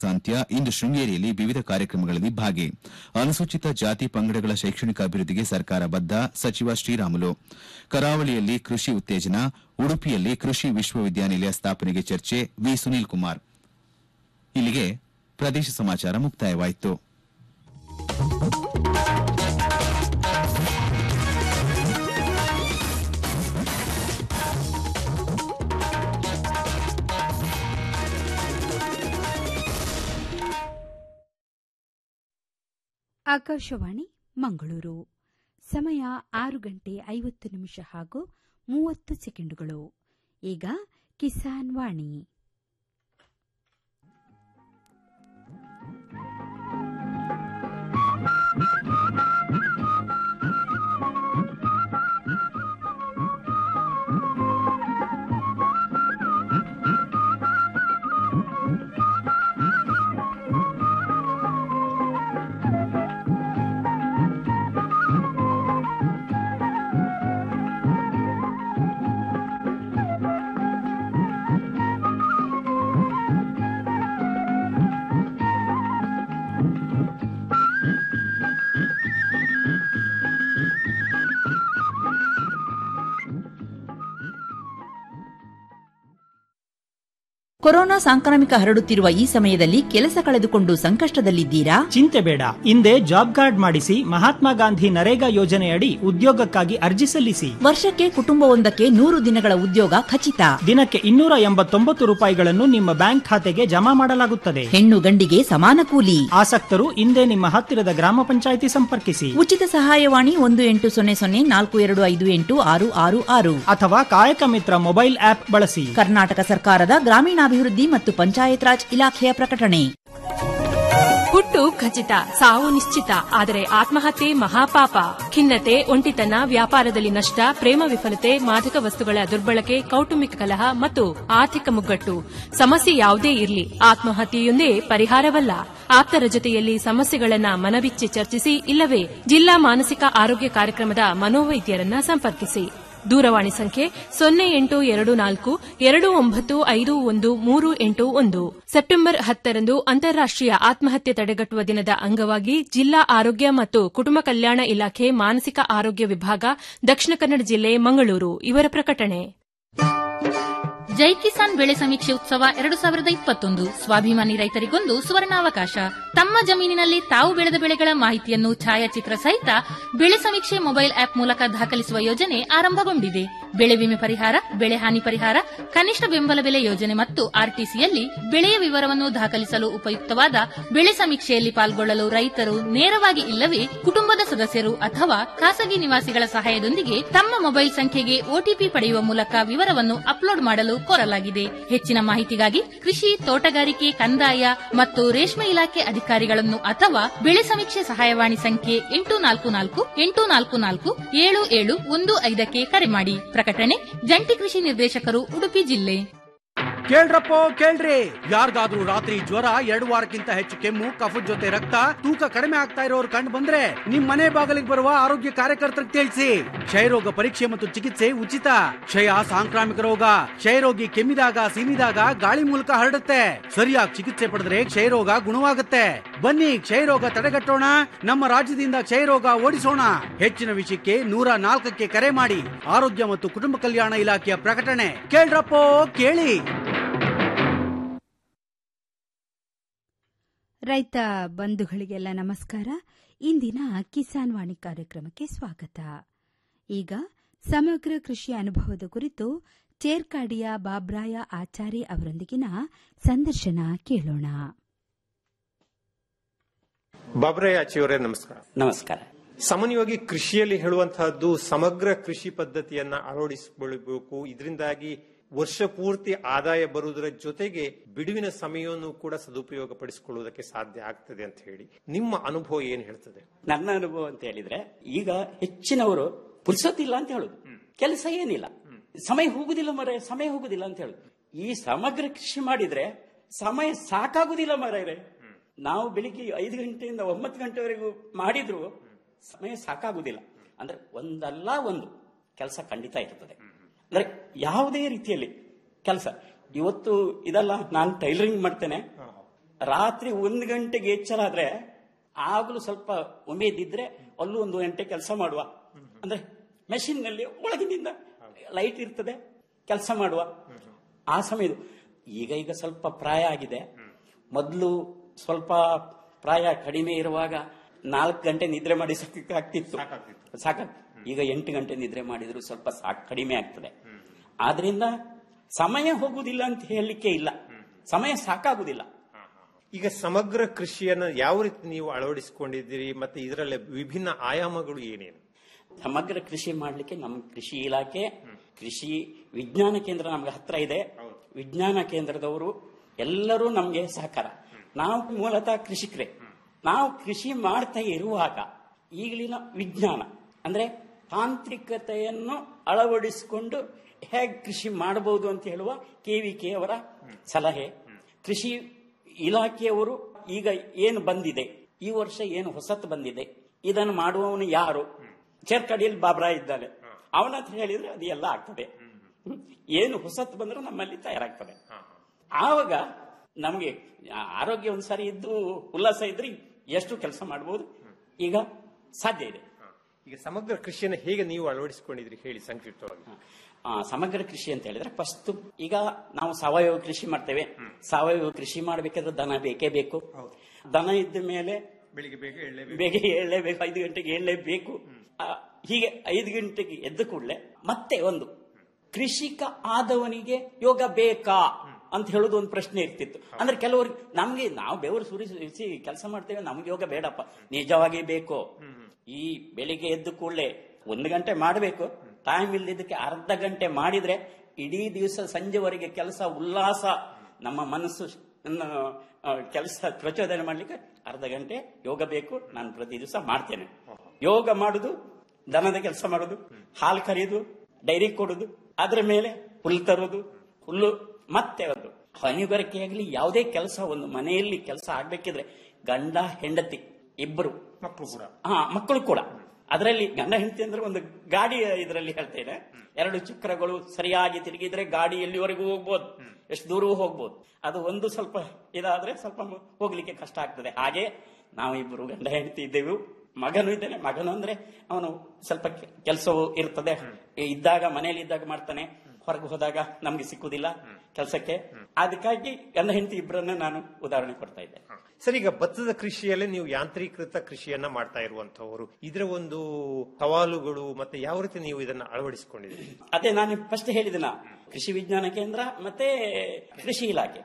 ಅಂತ್ಯ ಇಂದು ಶೃಂಗೇರಿಯಲ್ಲಿ ವಿವಿಧ ಕಾರ್ಯಕ್ರಮಗಳಲ್ಲಿ ಭಾಗಿ ಅನುಸೂಚಿತ ಜಾತಿ ಪಂಗಡಗಳ ಶೈಕ್ಷಣಿಕ ಅಭಿವೃದ್ಧಿಗೆ ಸರ್ಕಾರ ಬದ್ಧ ಸಚಿವ ಶ್ರೀರಾಮುಲು ಕರಾವಳಿಯಲ್ಲಿ ಕೃಷಿ ಉತ್ತೇಜನ ಉಡುಪಿಯಲ್ಲಿ ಕೃಷಿ ವಿಶ್ವವಿದ್ಯಾನಿಲಯ ಸ್ಥಾಪನೆಗೆ ಚರ್ಚೆ ವಿ ಸುನೀಲ್ ಕುಮಾರ್ ಇಲ್ಲಿಗೆ ಪ್ರದೇಶ ಸಮಾಚಾರ ಮುಕ್ತಾಯವಾಯಿತು ಆಕಾಶವಾಣಿ ಮಂಗಳೂರು ಸಮಯ ಆರು ಗಂಟೆ ಐವತ್ತು ನಿಮಿಷ ಹಾಗೂ ಮೂವತ್ತು ಸೆಕೆಂಡುಗಳು ಈಗ ಕಿಸಾನ್ ವಾಣಿ ಕೊರೋನಾ ಸಾಂಕ್ರಾಮಿಕ ಹರಡುತ್ತಿರುವ ಈ ಸಮಯದಲ್ಲಿ ಕೆಲಸ ಕಳೆದುಕೊಂಡು ಸಂಕಷ್ಟದಲ್ಲಿದ್ದೀರಾ ಚಿಂತೆ ಬೇಡ ಹಿಂದೆ ಜಾಬ್ ಕಾರ್ಡ್ ಮಾಡಿಸಿ ಮಹಾತ್ಮ ಗಾಂಧಿ ನರೇಗಾ ಯೋಜನೆಯಡಿ ಉದ್ಯೋಗಕ್ಕಾಗಿ ಅರ್ಜಿ ಸಲ್ಲಿಸಿ ವರ್ಷಕ್ಕೆ ಕುಟುಂಬವೊಂದಕ್ಕೆ ನೂರು ದಿನಗಳ ಉದ್ಯೋಗ ಖಚಿತ ದಿನಕ್ಕೆ ಇನ್ನೂರ ಎಂಬತ್ತೊಂಬತ್ತು ರೂಪಾಯಿಗಳನ್ನು ನಿಮ್ಮ ಬ್ಯಾಂಕ್ ಖಾತೆಗೆ ಜಮಾ ಮಾಡಲಾಗುತ್ತದೆ ಹೆಣ್ಣು ಗಂಡಿಗೆ ಸಮಾನ ಕೂಲಿ ಆಸಕ್ತರು ಹಿಂದೆ ನಿಮ್ಮ ಹತ್ತಿರದ ಗ್ರಾಮ ಪಂಚಾಯಿತಿ ಸಂಪರ್ಕಿಸಿ ಉಚಿತ ಸಹಾಯವಾಣಿ ಒಂದು ಎಂಟು ಸೊನ್ನೆ ಸೊನ್ನೆ ನಾಲ್ಕು ಎರಡು ಐದು ಎಂಟು ಆರು ಆರು ಆರು ಅಥವಾ ಕಾಯಕ ಮಿತ್ರ ಮೊಬೈಲ್ ಆಪ್ ಬಳಸಿ ಕರ್ನಾಟಕ ಸರ್ಕಾರದ ಗ್ರಾಮೀಣಾಭಿವೃದ್ಧಿ ಮತ್ತು ಪಂಚಾಯತ್ ರಾಜ್ ಇಲಾಖೆಯ ಪ್ರಕಟಣೆ ಹುಟ್ಟು ಖಚಿತ ಸಾವು ನಿಶ್ಚಿತ ಆದರೆ ಆತ್ಮಹತ್ಯೆ ಮಹಾಪಾಪ ಖಿನ್ನತೆ ಒಂಟಿತನ ವ್ಯಾಪಾರದಲ್ಲಿ ನಷ್ಟ ಪ್ರೇಮ ವಿಫಲತೆ ಮಾದಕ ವಸ್ತುಗಳ ದುರ್ಬಳಕೆ ಕೌಟುಂಬಿಕ ಕಲಹ ಮತ್ತು ಆರ್ಥಿಕ ಮುಗ್ಗಟ್ಟು ಸಮಸ್ಯೆ ಯಾವುದೇ ಇರಲಿ ಆತ್ಮಹತ್ಯೆಯೊಂದೇ ಪರಿಹಾರವಲ್ಲ ಆಪ್ತರ ಜೊತೆಯಲ್ಲಿ ಸಮಸ್ಯೆಗಳನ್ನ ಮನಬಿಚ್ಚಿ ಚರ್ಚಿಸಿ ಇಲ್ಲವೇ ಜಿಲ್ಲಾ ಮಾನಸಿಕ ಆರೋಗ್ಯ ಕಾರ್ಯಕ್ರಮದ ಮನೋವೈದ್ಯರನ್ನ ಸಂಪರ್ಕಿಸಿ ದೂರವಾಣಿ ಸಂಖ್ಯೆ ಸೊನ್ನೆ ಎಂಟು ಎರಡು ನಾಲ್ಕು ಎರಡು ಒಂಬತ್ತು ಐದು ಒಂದು ಮೂರು ಎಂಟು ಒಂದು ಸೆಪ್ಟೆಂಬರ್ ಹತ್ತರಂದು ಅಂತಾರಾಷ್ಟೀಯ ಆತ್ಮಹತ್ಯೆ ತಡೆಗಟ್ಟುವ ದಿನದ ಅಂಗವಾಗಿ ಜಿಲ್ಲಾ ಆರೋಗ್ಯ ಮತ್ತು ಕುಟುಂಬ ಕಲ್ಯಾಣ ಇಲಾಖೆ ಮಾನಸಿಕ ಆರೋಗ್ಯ ವಿಭಾಗ ದಕ್ಷಿಣ ಕನ್ನಡ ಜಿಲ್ಲೆ ಮಂಗಳೂರು ಇವರ ಪ್ರಕಟಣೆ ಜೈ ಕಿಸಾನ್ ಬೆಳೆ ಸಮೀಕ್ಷೆ ಉತ್ಸವ ಎರಡು ಸಾವಿರದ ಇಪ್ಪತ್ತೊಂದು ಸ್ವಾಭಿಮಾನಿ ರೈತರಿಗೊಂದು ಸುವರ್ಣಾವಕಾಶ ತಮ್ಮ ಜಮೀನಿನಲ್ಲಿ ತಾವು ಬೆಳೆದ ಬೆಳೆಗಳ ಮಾಹಿತಿಯನ್ನು ಛಾಯಾಚಿತ್ರ ಸಹಿತ ಬೆಳೆ ಸಮೀಕ್ಷೆ ಮೊಬೈಲ್ ಆಪ್ ಮೂಲಕ ದಾಖಲಿಸುವ ಯೋಜನೆ ಆರಂಭಗೊಂಡಿದೆ ಬೆಳೆ ವಿಮೆ ಪರಿಹಾರ ಬೆಳೆ ಹಾನಿ ಪರಿಹಾರ ಕನಿಷ್ಠ ಬೆಂಬಲ ಬೆಲೆ ಯೋಜನೆ ಮತ್ತು ಆರ್ಟಿಸಿಯಲ್ಲಿ ಬೆಳೆಯ ವಿವರವನ್ನು ದಾಖಲಿಸಲು ಉಪಯುಕ್ತವಾದ ಬೆಳೆ ಸಮೀಕ್ಷೆಯಲ್ಲಿ ಪಾಲ್ಗೊಳ್ಳಲು ರೈತರು ನೇರವಾಗಿ ಇಲ್ಲವೇ ಕುಟುಂಬದ ಸದಸ್ಯರು ಅಥವಾ ಖಾಸಗಿ ನಿವಾಸಿಗಳ ಸಹಾಯದೊಂದಿಗೆ ತಮ್ಮ ಮೊಬೈಲ್ ಸಂಖ್ಯೆಗೆ ಒಟಿಪಿ ಪಡೆಯುವ ಮೂಲಕ ವಿವರವನ್ನು ಅಪ್ಲೋಡ್ ಮಾಡಲು ಕೋರಲಾಗಿದೆ ಹೆಚ್ಚಿನ ಮಾಹಿತಿಗಾಗಿ ಕೃಷಿ ತೋಟಗಾರಿಕೆ ಕಂದಾಯ ಮತ್ತು ರೇಷ್ಮೆ ಇಲಾಖೆ ಅಧಿಕಾರಿಗಳನ್ನು ಅಥವಾ ಬೆಳೆ ಸಮೀಕ್ಷೆ ಸಹಾಯವಾಣಿ ಸಂಖ್ಯೆ ಎಂಟು ನಾಲ್ಕು ನಾಲ್ಕು ಎಂಟು ನಾಲ್ಕು ನಾಲ್ಕು ಏಳು ಏಳು ಒಂದು ಐದಕ್ಕೆ ಕರೆ ಮಾಡಿ ಪ್ರಕಟಣೆ ಜಂಟಿ ಕೃಷಿ ನಿರ್ದೇಶಕರು ಉಡುಪಿ ಜಿಲ್ಲೆ ಕೇಳ್ರಪ್ಪೋ ಕೇಳ್ರಿ ಯಾರಿಗಾದ್ರೂ ರಾತ್ರಿ ಜ್ವರ ಎರಡು ವಾರಕ್ಕಿಂತ ಹೆಚ್ಚು ಕೆಮ್ಮು ಕಫದ ಜೊತೆ ರಕ್ತ ತೂಕ ಕಡಿಮೆ ಆಗ್ತಾ ಇರೋರು ಕಂಡು ಬಂದ್ರೆ ನಿಮ್ ಮನೆ ಬಾಗಿಲಿಗೆ ಬರುವ ಆರೋಗ್ಯ ಕಾರ್ಯಕರ್ತರಿಗೆ ತಿಳಿಸಿ ಕ್ಷಯರೋಗ ಪರೀಕ್ಷೆ ಮತ್ತು ಚಿಕಿತ್ಸೆ ಉಚಿತ ಕ್ಷಯ ಸಾಂಕ್ರಾಮಿಕ ರೋಗ ಕ್ಷಯರೋಗಿ ಕೆಮ್ಮಿದಾಗ ಸೀನಿದಾಗ ಗಾಳಿ ಮೂಲಕ ಹರಡುತ್ತೆ ಸರಿಯಾಗಿ ಚಿಕಿತ್ಸೆ ಪಡೆದ್ರೆ ಕ್ಷಯರೋಗ ಗುಣವಾಗುತ್ತೆ ಬನ್ನಿ ಕ್ಷಯರೋಗ ತಡೆಗಟ್ಟೋಣ ನಮ್ಮ ರಾಜ್ಯದಿಂದ ಕ್ಷಯರೋಗ ಓಡಿಸೋಣ ಹೆಚ್ಚಿನ ವಿಷಯಕ್ಕೆ ನೂರ ನಾಲ್ಕಕ್ಕೆ ಕರೆ ಮಾಡಿ ಆರೋಗ್ಯ ಮತ್ತು ಕುಟುಂಬ ಕಲ್ಯಾಣ ಇಲಾಖೆಯ ಪ್ರಕಟಣೆ ಕೇಳ್ರಪ್ಪೋ ಕೇಳಿ ರೈತ ಬಂಧುಗಳಿಗೆಲ್ಲ ನಮಸ್ಕಾರ ಇಂದಿನ ಕಿಸಾನ್ ವಾಣಿ ಕಾರ್ಯಕ್ರಮಕ್ಕೆ ಸ್ವಾಗತ ಈಗ ಸಮಗ್ರ ಕೃಷಿ ಅನುಭವದ ಕುರಿತು ಚೇರ್ಕಾಡಿಯ ಬಾಬ್ರಾಯ ಆಚಾರ್ಯ ಅವರೊಂದಿಗಿನ ಸಂದರ್ಶನ ಕೇಳೋಣ ಬಾಬ್ರಯಾಚಿಯವರೇ ನಮಸ್ಕಾರ ನಮಸ್ಕಾರ ಸಾಮಾನ್ಯವಾಗಿ ಕೃಷಿಯಲ್ಲಿ ಹೇಳುವಂತಹದ್ದು ಸಮಗ್ರ ಕೃಷಿ ಪದ್ಧತಿಯನ್ನ ಅಳವಡಿಸಿಕೊಳ್ಳಬೇಕು ಇದರಿಂದಾಗಿ ವರ್ಷ ಪೂರ್ತಿ ಆದಾಯ ಬರುವುದರ ಜೊತೆಗೆ ಬಿಡುವಿನ ಸಮಯವನ್ನು ಕೂಡ ಸದುಪಯೋಗ ಪಡಿಸಿಕೊಳ್ಳುವುದಕ್ಕೆ ಸಾಧ್ಯ ಆಗ್ತದೆ ಅಂತ ಹೇಳಿ ನಿಮ್ಮ ಅನುಭವ ಏನ್ ಹೇಳ್ತದೆ ನನ್ನ ಅನುಭವ ಅಂತ ಹೇಳಿದ್ರೆ ಈಗ ಹೆಚ್ಚಿನವರು ಪುರ್ಸೊತ್ತಿಲ್ಲ ಅಂತ ಹೇಳುದು ಕೆಲಸ ಏನಿಲ್ಲ ಸಮಯ ಹೋಗುದಿಲ್ಲ ಮರ ಸಮಯ ಹೋಗುದಿಲ್ಲ ಅಂತ ಹೇಳುದು ಈ ಸಮಗ್ರ ಕೃಷಿ ಮಾಡಿದ್ರೆ ಸಮಯ ಸಾಕಾಗುದಿಲ್ಲ ಮರ ನಾವು ಬೆಳಿಗ್ಗೆ ಐದು ಗಂಟೆಯಿಂದ ಒಂಬತ್ತು ಗಂಟೆವರೆಗೂ ಮಾಡಿದ್ರು ಸಮಯ ಸಾಕಾಗುದಿಲ್ಲ ಅಂದ್ರೆ ಒಂದಲ್ಲ ಒಂದು ಕೆಲಸ ಖಂಡಿತ ಇರ್ತದೆ ಅಂದ್ರೆ ಯಾವುದೇ ರೀತಿಯಲ್ಲಿ ಕೆಲಸ ಇವತ್ತು ಇದಲ್ಲ ನಾನು ಟೈಲರಿಂಗ್ ಮಾಡ್ತೇನೆ ರಾತ್ರಿ ಒಂದು ಗಂಟೆಗೆ ಎಚ್ಚರ ಆದ್ರೆ ಆಗಲೂ ಸ್ವಲ್ಪ ಉಮೇದಿದ್ರೆ ಅಲ್ಲೂ ಒಂದು ಗಂಟೆ ಕೆಲಸ ಮಾಡುವ ಅಂದ್ರೆ ಮೆಷಿನ್ ನಲ್ಲಿ ಒಳಗಿನಿಂದ ಲೈಟ್ ಇರ್ತದೆ ಕೆಲಸ ಮಾಡುವ ಆ ಸಮಯದ ಈಗ ಈಗ ಸ್ವಲ್ಪ ಪ್ರಾಯ ಆಗಿದೆ ಮೊದಲು ಸ್ವಲ್ಪ ಪ್ರಾಯ ಕಡಿಮೆ ಇರುವಾಗ ನಾಲ್ಕು ಗಂಟೆ ನಿದ್ರೆ ಮಾಡಿ ಸಾಕಾಗ್ತಿತ್ತು ಸಾಕಾಗ್ತಿತ್ತು ಈಗ ಎಂಟು ಗಂಟೆ ನಿದ್ರೆ ಮಾಡಿದ್ರು ಸ್ವಲ್ಪ ಸಾಕ್ ಕಡಿಮೆ ಆಗ್ತದೆ ಆದ್ರಿಂದ ಸಮಯ ಹೋಗುದಿಲ್ಲ ಅಂತ ಹೇಳಲಿಕ್ಕೆ ಇಲ್ಲ ಸಮಯ ಸಾಕಾಗುದಿಲ್ಲ ಈಗ ಸಮಗ್ರ ಕೃಷಿಯನ್ನ ಯಾವ ರೀತಿ ನೀವು ಅಳವಡಿಸಿಕೊಂಡಿದ್ದೀರಿ ಮತ್ತೆ ಇದರಲ್ಲಿ ವಿಭಿನ್ನ ಆಯಾಮಗಳು ಏನೇನು ಸಮಗ್ರ ಕೃಷಿ ಮಾಡ್ಲಿಕ್ಕೆ ನಮ್ಮ ಕೃಷಿ ಇಲಾಖೆ ಕೃಷಿ ವಿಜ್ಞಾನ ಕೇಂದ್ರ ನಮ್ಗೆ ಹತ್ರ ಇದೆ ವಿಜ್ಞಾನ ಕೇಂದ್ರದವರು ಎಲ್ಲರೂ ನಮ್ಗೆ ಸಹಕಾರ ನಾವು ಮೂಲತಃ ಕೃಷಿಕರೇ ನಾವು ಕೃಷಿ ಮಾಡ್ತಾ ಇರುವಾಗ ಈಗಲಿನ ವಿಜ್ಞಾನ ಅಂದ್ರೆ ತಾಂತ್ರಿಕತೆಯನ್ನು ಅಳವಡಿಸಿಕೊಂಡು ಹೇಗೆ ಕೃಷಿ ಮಾಡಬಹುದು ಅಂತ ಹೇಳುವ ಕೆವಿಕೆ ಅವರ ಸಲಹೆ ಕೃಷಿ ಇಲಾಖೆಯವರು ಈಗ ಏನು ಬಂದಿದೆ ಈ ವರ್ಷ ಏನು ಹೊಸತು ಬಂದಿದೆ ಇದನ್ನು ಮಾಡುವವನು ಯಾರು ಚೇರ್ಕಡಿಯಲ್ಲಿ ಬಾಬ್ರಾ ಇದ್ದಾನೆ ಅವನ ಹತ್ರ ಹೇಳಿದ್ರೆ ಅದು ಎಲ್ಲ ಆಗ್ತದೆ ಹ್ಮ್. ಏನು ಹೊಸತು ಬಂದ್ರೆ ನಮ್ಮಲ್ಲಿ ತಯಾರಾಗ್ತದೆ ಆವಾಗ ನಮಗೆ ಆರೋಗ್ಯ ಒಂದು ಸರಿ ಇದ್ದು ಉಲ್ಲಾಸ ಇದ್ರೆ ಎಷ್ಟು ಕೆಲಸ ಮಾಡಬಹುದು ಈಗ ಸಾಧ್ಯ ಇದೆ ಈಗ ಸಮಗ್ರ ಕೃಷಿಯನ್ನು ಹೇಗೆ ನೀವು ಅಳವಡಿಸಿಕೊಂಡಿದ್ರಿ ಹೇಳಿ ಸಂಕ್ಷಿಪ್ತವಾಗಿ ಆ, ಸಮಗ್ರ ಕೃಷಿ ಅಂತ ಹೇಳಿದ್ರೆ ಫಸ್ಟ್ ಈಗ ನಾವು ಸಾವಯವ ಕೃಷಿ ಮಾಡ್ತೇವೆ ಸಾವಯವ ಕೃಷಿ ಮಾಡಬೇಕಾದ್ರೆ ದನ ಬೇಕೇ ಬೇಕು ದನ ಇದ್ದ ಮೇಲೆ ಬೆಳಿಗ್ಗೆ ಬೇಗ ಎಳ್ಳೆ ಬೇಗ ಏಳಲೇಬೇಕು ಐದು ಗಂಟೆಗೆ ಏಳಲೇಬೇಕು ಆ, ಹೀಗೆ ಐದು ಗಂಟೆಗೆ ಎದ್ದ ಕೂಡಲೇ ಮತ್ತೆ ಒಂದು ಕೃಷಿಕ ಆದವನಿಗೆ ಯೋಗ ಬೇಕಾ ಅಂತ ಹೇಳೋದು ಒಂದು ಪ್ರಶ್ನೆ ಇರ್ತಿತ್ತು ಅಂದ್ರೆ ಕೆಲವರಿಗೆ ನಮ್ಗೆ ನಾವು ಬೆವರು ಸುರಿಸಿ ಕೆಲಸ ಮಾಡ್ತೇವೆ ನಮ್ಗೆ ಯೋಗ ಬೇಡಪ್ಪ ನಿಜವಾಗಿ ಬೇಕು ಈ ಬೆಳಿಗ್ಗೆ ಎದ್ದು ಕೂಡಲೇ ಒಂದು ಗಂಟೆ ಮಾಡಬೇಕು ಟೈಮ್ ಇಲ್ಲದಿದ್ದಕ್ಕೆ ಅರ್ಧ ಗಂಟೆ ಮಾಡಿದ್ರೆ ಇಡೀ ದಿವಸ ಸಂಜೆವರೆಗೆ ಕೆಲಸ ಉಲ್ಲಾಸ ನಮ್ಮ ಮನಸ್ಸು ಕೆಲಸ ಪ್ರಚೋದನೆ ಮಾಡ್ಲಿಕ್ಕೆ ಅರ್ಧ ಗಂಟೆ ಯೋಗ ಬೇಕು ನಾನು ಪ್ರತಿ ದಿವಸ ಮಾಡ್ತೇನೆ ಯೋಗ ಮಾಡುದು ದನದ ಕೆಲಸ ಮಾಡುದು ಹಾಲು ಕರೆಯುದು ಡೈರಿ ಕೊಡುದು ಅದರ ಮೇಲೆ ಹುಲ್ಲು ತರುವುದು ಹುಲ್ಲು ಮತ್ತೆ ಒಂದು ಹನಿಗೊರಕೆ ಆಗಲಿ ಯಾವುದೇ ಕೆಲಸ ಒಂದು ಮನೆಯಲ್ಲಿ ಕೆಲಸ ಆಗ್ಬೇಕಿದ್ರೆ ಗಂಡ ಹೆಂಡತಿ ಇಬ್ಬರು ಮಕ್ಕಳು ಕೂಡ ಹಾ ಮಕ್ಕಳು ಕೂಡ ಅದರಲ್ಲಿ ಗಂಡ ಹೆಂಡತಿ ಅಂದ್ರೆ ಒಂದು ಗಾಡಿ ಇದರಲ್ಲಿ ಹೇಳ್ತೇನೆ ಎರಡು ಚಕ್ರಗಳು ಸರಿಯಾಗಿ ತಿರುಗಿದ್ರೆ ಗಾಡಿ ಎಲ್ಲಿವರೆಗೂ ಹೋಗ್ಬೋದು ಎಷ್ಟು ದೂರವೂ ಹೋಗ್ಬೋದು ಅದು ಒಂದು ಸ್ವಲ್ಪ ಇದಾದ್ರೆ ಸ್ವಲ್ಪ ಮ- ಹೋಗ್ಲಿಕ್ಕೆ ಕಷ್ಟ ಆಗ್ತದೆ ಹಾಗೆ ನಾವು ಇಬ್ಬರು ಗಂಡ ಹೆಂಡತಿ ಇದ್ದೆವು ಮಗನು ಇದ್ದಾನೆ ಮಗನು ಅಂದ್ರೆ ಅವನು ಸ್ವಲ್ಪ ಕೆಲಸವು ಇರ್ತದೆ ಇದ್ದಾಗ ಮನೆಯಲ್ಲಿ ಇದ್ದಾಗ ಮಾಡ್ತಾನೆ ಹೊರಗೆ ಹೋದಾಗ ನಮ್ಗೆ ಸಿಕ್ಕುದಿಲ್ಲ ಕೆಲಸಕ್ಕೆ ಅದಕ್ಕಾಗಿ ಗಂಡ ಹೆಂಡತಿ ಇಬ್ಬರನ್ನ ನಾನು ಉದಾಹರಣೆ ಕೊಡ್ತಾ ಇದ್ದೆ ಸರ್ ಈಗ ಭತ್ತದ ಕೃಷಿಯಲ್ಲಿ ನೀವು ಯಾಂತ್ರೀಕೃತ ಕೃಷಿಯನ್ನ ಮಾಡ್ತಾ ಇರುವಂತವರು ಇದರ ಒಂದು ಸವಾಲುಗಳು ಮತ್ತೆ ಯಾವ ರೀತಿ ನೀವು ಇದನ್ನ ಅಳವಡಿಸಿಕೊಂಡಿದ್ದೀರಿ ಅದೇ ನಾನು ಫಸ್ಟ್ ಹೇಳಿದಿನ ಕೃಷಿ ವಿಜ್ಞಾನ ಕೇಂದ್ರ ಮತ್ತೆ ಕೃಷಿ ಇಲಾಖೆ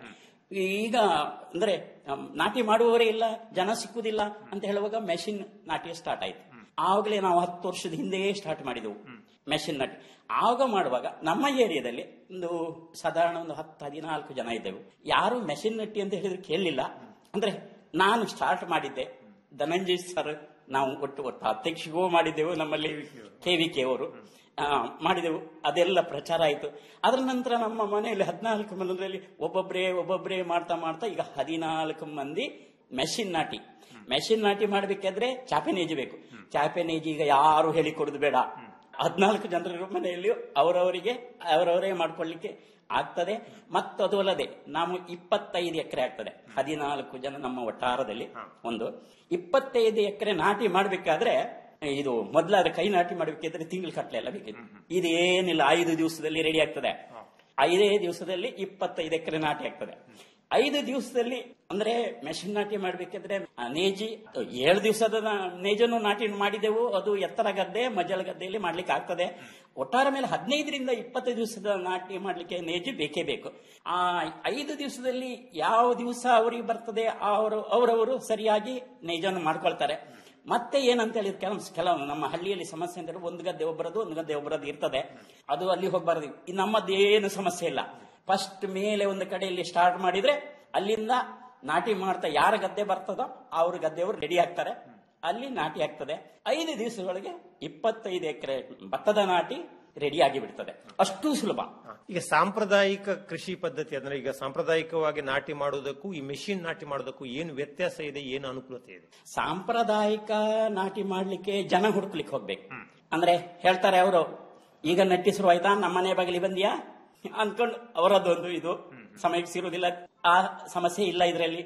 ಈಗ ಅಂದ್ರೆ ಅಮ್, ನಾಟಿ ಮಾಡುವವರೇ ಇಲ್ಲ ಜನ ಸಿಕ್ಕುದಿಲ್ಲ ಅಂತ ಹೇಳುವಾಗ ಮೆಷಿನ್ ನಾಟಿ ಸ್ಟಾರ್ಟ್ ಆಯ್ತು ಆವಾಗಲೇ ನಾವು ಹತ್ತು ವರ್ಷದ ಹಿಂದೆಯೇ ಸ್ಟಾರ್ಟ್ ಮಾಡಿದೆವು ಮೆಷಿನ್ ನಾಟಿ ಆವಾಗ ಮಾಡುವಾಗ ನಮ್ಮ ಏರಿಯಾದಲ್ಲಿ ಒಂದು ಸಾಧಾರಣ ಒಂದು ಹತ್ತು ಹದಿನಾಲ್ಕು ಜನ ಇದ್ದೆವು ಯಾರು ಮೆಷಿನ್ ನಟ್ಟಿ ಅಂತ ಹೇಳಿದ್ರೆ ಕೇಳಲಿಲ್ಲ ಅಂದ್ರೆ ನಾನು ಸ್ಟಾರ್ಟ್ ಮಾಡಿದ್ದೆ ಧನಂಜಯ್ ಸರ್ ನಾವು ಒಟ್ಟು ಒಟ್ಟು ಅಧ್ಯಕ್ಷಗೂ ಮಾಡಿದ್ದೆವು ನಮ್ಮಲ್ಲಿ ಕೆ ವಿ ಕೆ ಅವರು ಆ, ಮಾಡಿದೆವು ಅದೆಲ್ಲ ಪ್ರಚಾರ ಆಯಿತು ಅದರ ನಂತರ ನಮ್ಮ ಮನೆಯಲ್ಲಿ ಹದಿನಾಲ್ಕು ಮಂದಿರಲ್ಲಿ ಒಬ್ಬೊಬ್ಬರೇ ಒಬ್ಬೊಬ್ಬರೇ ಮಾಡ್ತಾ ಮಾಡ್ತಾ ಈಗ ಹದಿನಾಲ್ಕು ಮಂದಿ ಮೆಷಿನ್ ನಾಟಿ ಮೆಷಿನ್ ನಾಟಿ ಮಾಡಬೇಕಾದ್ರೆ ಚಾಪೆ ನೇಜಿ ಬೇಕು ಚಾಪೆ ನೇಜಿ ಈಗ ಯಾರು ಹೇಳಿಕೊಡುದು ಬೇಡ ಹದಿನಾಲ್ಕು ಜನರ ಮನೆಯಲ್ಲಿ ಅವರವರಿಗೆ ಅವರವರೇ ಮಾಡ್ಕೊಳ್ಳಿಕ್ಕೆ ಆಗ್ತದೆ ಮತ್ತು ಅದು ಅಲ್ಲದೆ ನಾವು ಇಪ್ಪತ್ತೈದು ಎಕರೆ ಆಗ್ತದೆ ಹದಿನಾಲ್ಕು ಜನ ನಮ್ಮ ಒಟ್ಟಾರದಲ್ಲಿ ಒಂದು ಇಪ್ಪತ್ತೈದು ಎಕರೆ ನಾಟಿ ಮಾಡಬೇಕಾದ್ರೆ ಇದು ಮೊದಲಾದ್ರೆ ಕೈ ನಾಟಿ ಮಾಡಬೇಕಿದ್ರೆ ತಿಂಗಳು ಕಟ್ಲೆ ಎಲ್ಲ ಬೇಕಿತ್ತು ಇದು ಏನಿಲ್ಲ ಐದು ದಿವಸದಲ್ಲಿ ರೆಡಿ ಆಗ್ತದೆ ಐದೇ ದಿವಸದಲ್ಲಿ ಇಪ್ಪತ್ತೈದು ಎಕರೆ ನಾಟಿ ಆಗ್ತದೆ ಐದು ದಿವಸದಲ್ಲಿ ಅಂದ್ರೆ ಮೆಷಿನ್ ನಾಟಿ ಮಾಡ್ಬೇಕಾದ್ರೆ ಆ ನೇಜಿ ಏಳು ದಿವಸದ ನಾ- ನೇಜನ್ನು ನಾಟಿ ಮಾಡಿದೆವು ಅದು ಎತ್ತರ ಗದ್ದೆ ಮಜಲ ಗದ್ದೆಯಲ್ಲಿ ಮಾಡ್ಲಿಕ್ಕೆ ಆಗ್ತದೆ ಒಟ್ಟಾರೆ ಮೇಲೆ ಹದಿನೈದರಿಂದ ಇಪ್ಪತ್ತು ದಿವಸದ ನಾಟಿ ಮಾಡ್ಲಿಕ್ಕೆ ನೇಜಿ ಬೇಕೇ ಬೇಕು ಆ ಐದು ದಿವಸದಲ್ಲಿ ಯಾವ ದಿವಸ ಅವರಿಗೆ ಬರ್ತದೆ ಅವರು ಅವರವರು ಸರಿಯಾಗಿ ನೇಜನ್ನು ಮಾಡ್ಕೊಳ್ತಾರೆ ಮತ್ತೆ ಏನಂತ ಹೇಳಿದ್ರೆ ಕೆಲವು ಕೆಲವು ನಮ್ಮ ಹಳ್ಳಿಯಲ್ಲಿ ಸಮಸ್ಯೆ ಅಂದ್ರೆ ಒಂದು ಗದ್ದೆ ಒಬ್ಬರದು ಒಂದು ಗದ್ದೆ ಒಬ್ಬರದು ಇರ್ತದೆ ಅದು ಅಲ್ಲಿ ಹೋಗ್ಬಾರ್ದು ಈ ನಮ್ಮದೇನು ಸಮಸ್ಯೆ ಇಲ್ಲ ಫಸ್ಟ್ ಮೇಲೆ ಒಂದು ಕಡೆಯಲ್ಲಿ ಸ್ಟಾರ್ಟ್ ಮಾಡಿದ್ರೆ ಅಲ್ಲಿಂದ ನಾಟಿ ಮಾಡ್ತಾ ಯಾರ ಗದ್ದೆ ಬರ್ತದೋ ಅವ್ರ ಗದ್ದೆಯವರು ರೆಡಿ ಆಗ್ತಾರೆ ಅಲ್ಲಿ ನಾಟಿ ಆಗ್ತದೆ ಐದು ದಿವಸಗಳಿಗೆ ಇಪ್ಪತ್ತೈದು ಎಕರೆ ಭತ್ತದ ನಾಟಿ ರೆಡಿ ಆಗಿ ಬಿಡ್ತದೆ ಅಷ್ಟು ಸುಲಭ ಈಗ ಸಾಂಪ್ರದಾಯಿಕ ಕೃಷಿ ಪದ್ಧತಿ ಅಂದ್ರೆ ಈಗ ಸಾಂಪ್ರದಾಯಿಕವಾಗಿ ನಾಟಿ ಮಾಡುವುದಕ್ಕೂ ಈ ಮೆಷಿನ್ ನಾಟಿ ಮಾಡೋದಕ್ಕೂ ಏನು ವ್ಯತ್ಯಾಸ ಇದೆ ಏನು ಅನುಕೂಲತೆ ಇದೆ ಸಾಂಪ್ರದಾಯಿಕ ನಾಟಿ ಮಾಡ್ಲಿಕ್ಕೆ ಜನ ಹುಡುಕ್ಲಿಕ್ಕೆ ಹೋಗ್ಬೇಕು ಅಂದ್ರೆ ಹೇಳ್ತಾರೆ ಅವರು ಈಗ ನಟ್ಟಿ ಶುರು ಆಯ್ತಾ ನಮ್ಮ ಮನೆ ಬಾಗಿಲಿ ಬಂದಿಯಾ ಅನ್ಕೊಂಡು ಅವರದೊಂದು ಇದು ಸಮಯಕ್ಕೆ ಸಿರುವುದಿಲ್ಲ ಆ ಸಮಸ್ಯೆ ಇಲ್ಲ ಇದರಲ್ಲಿ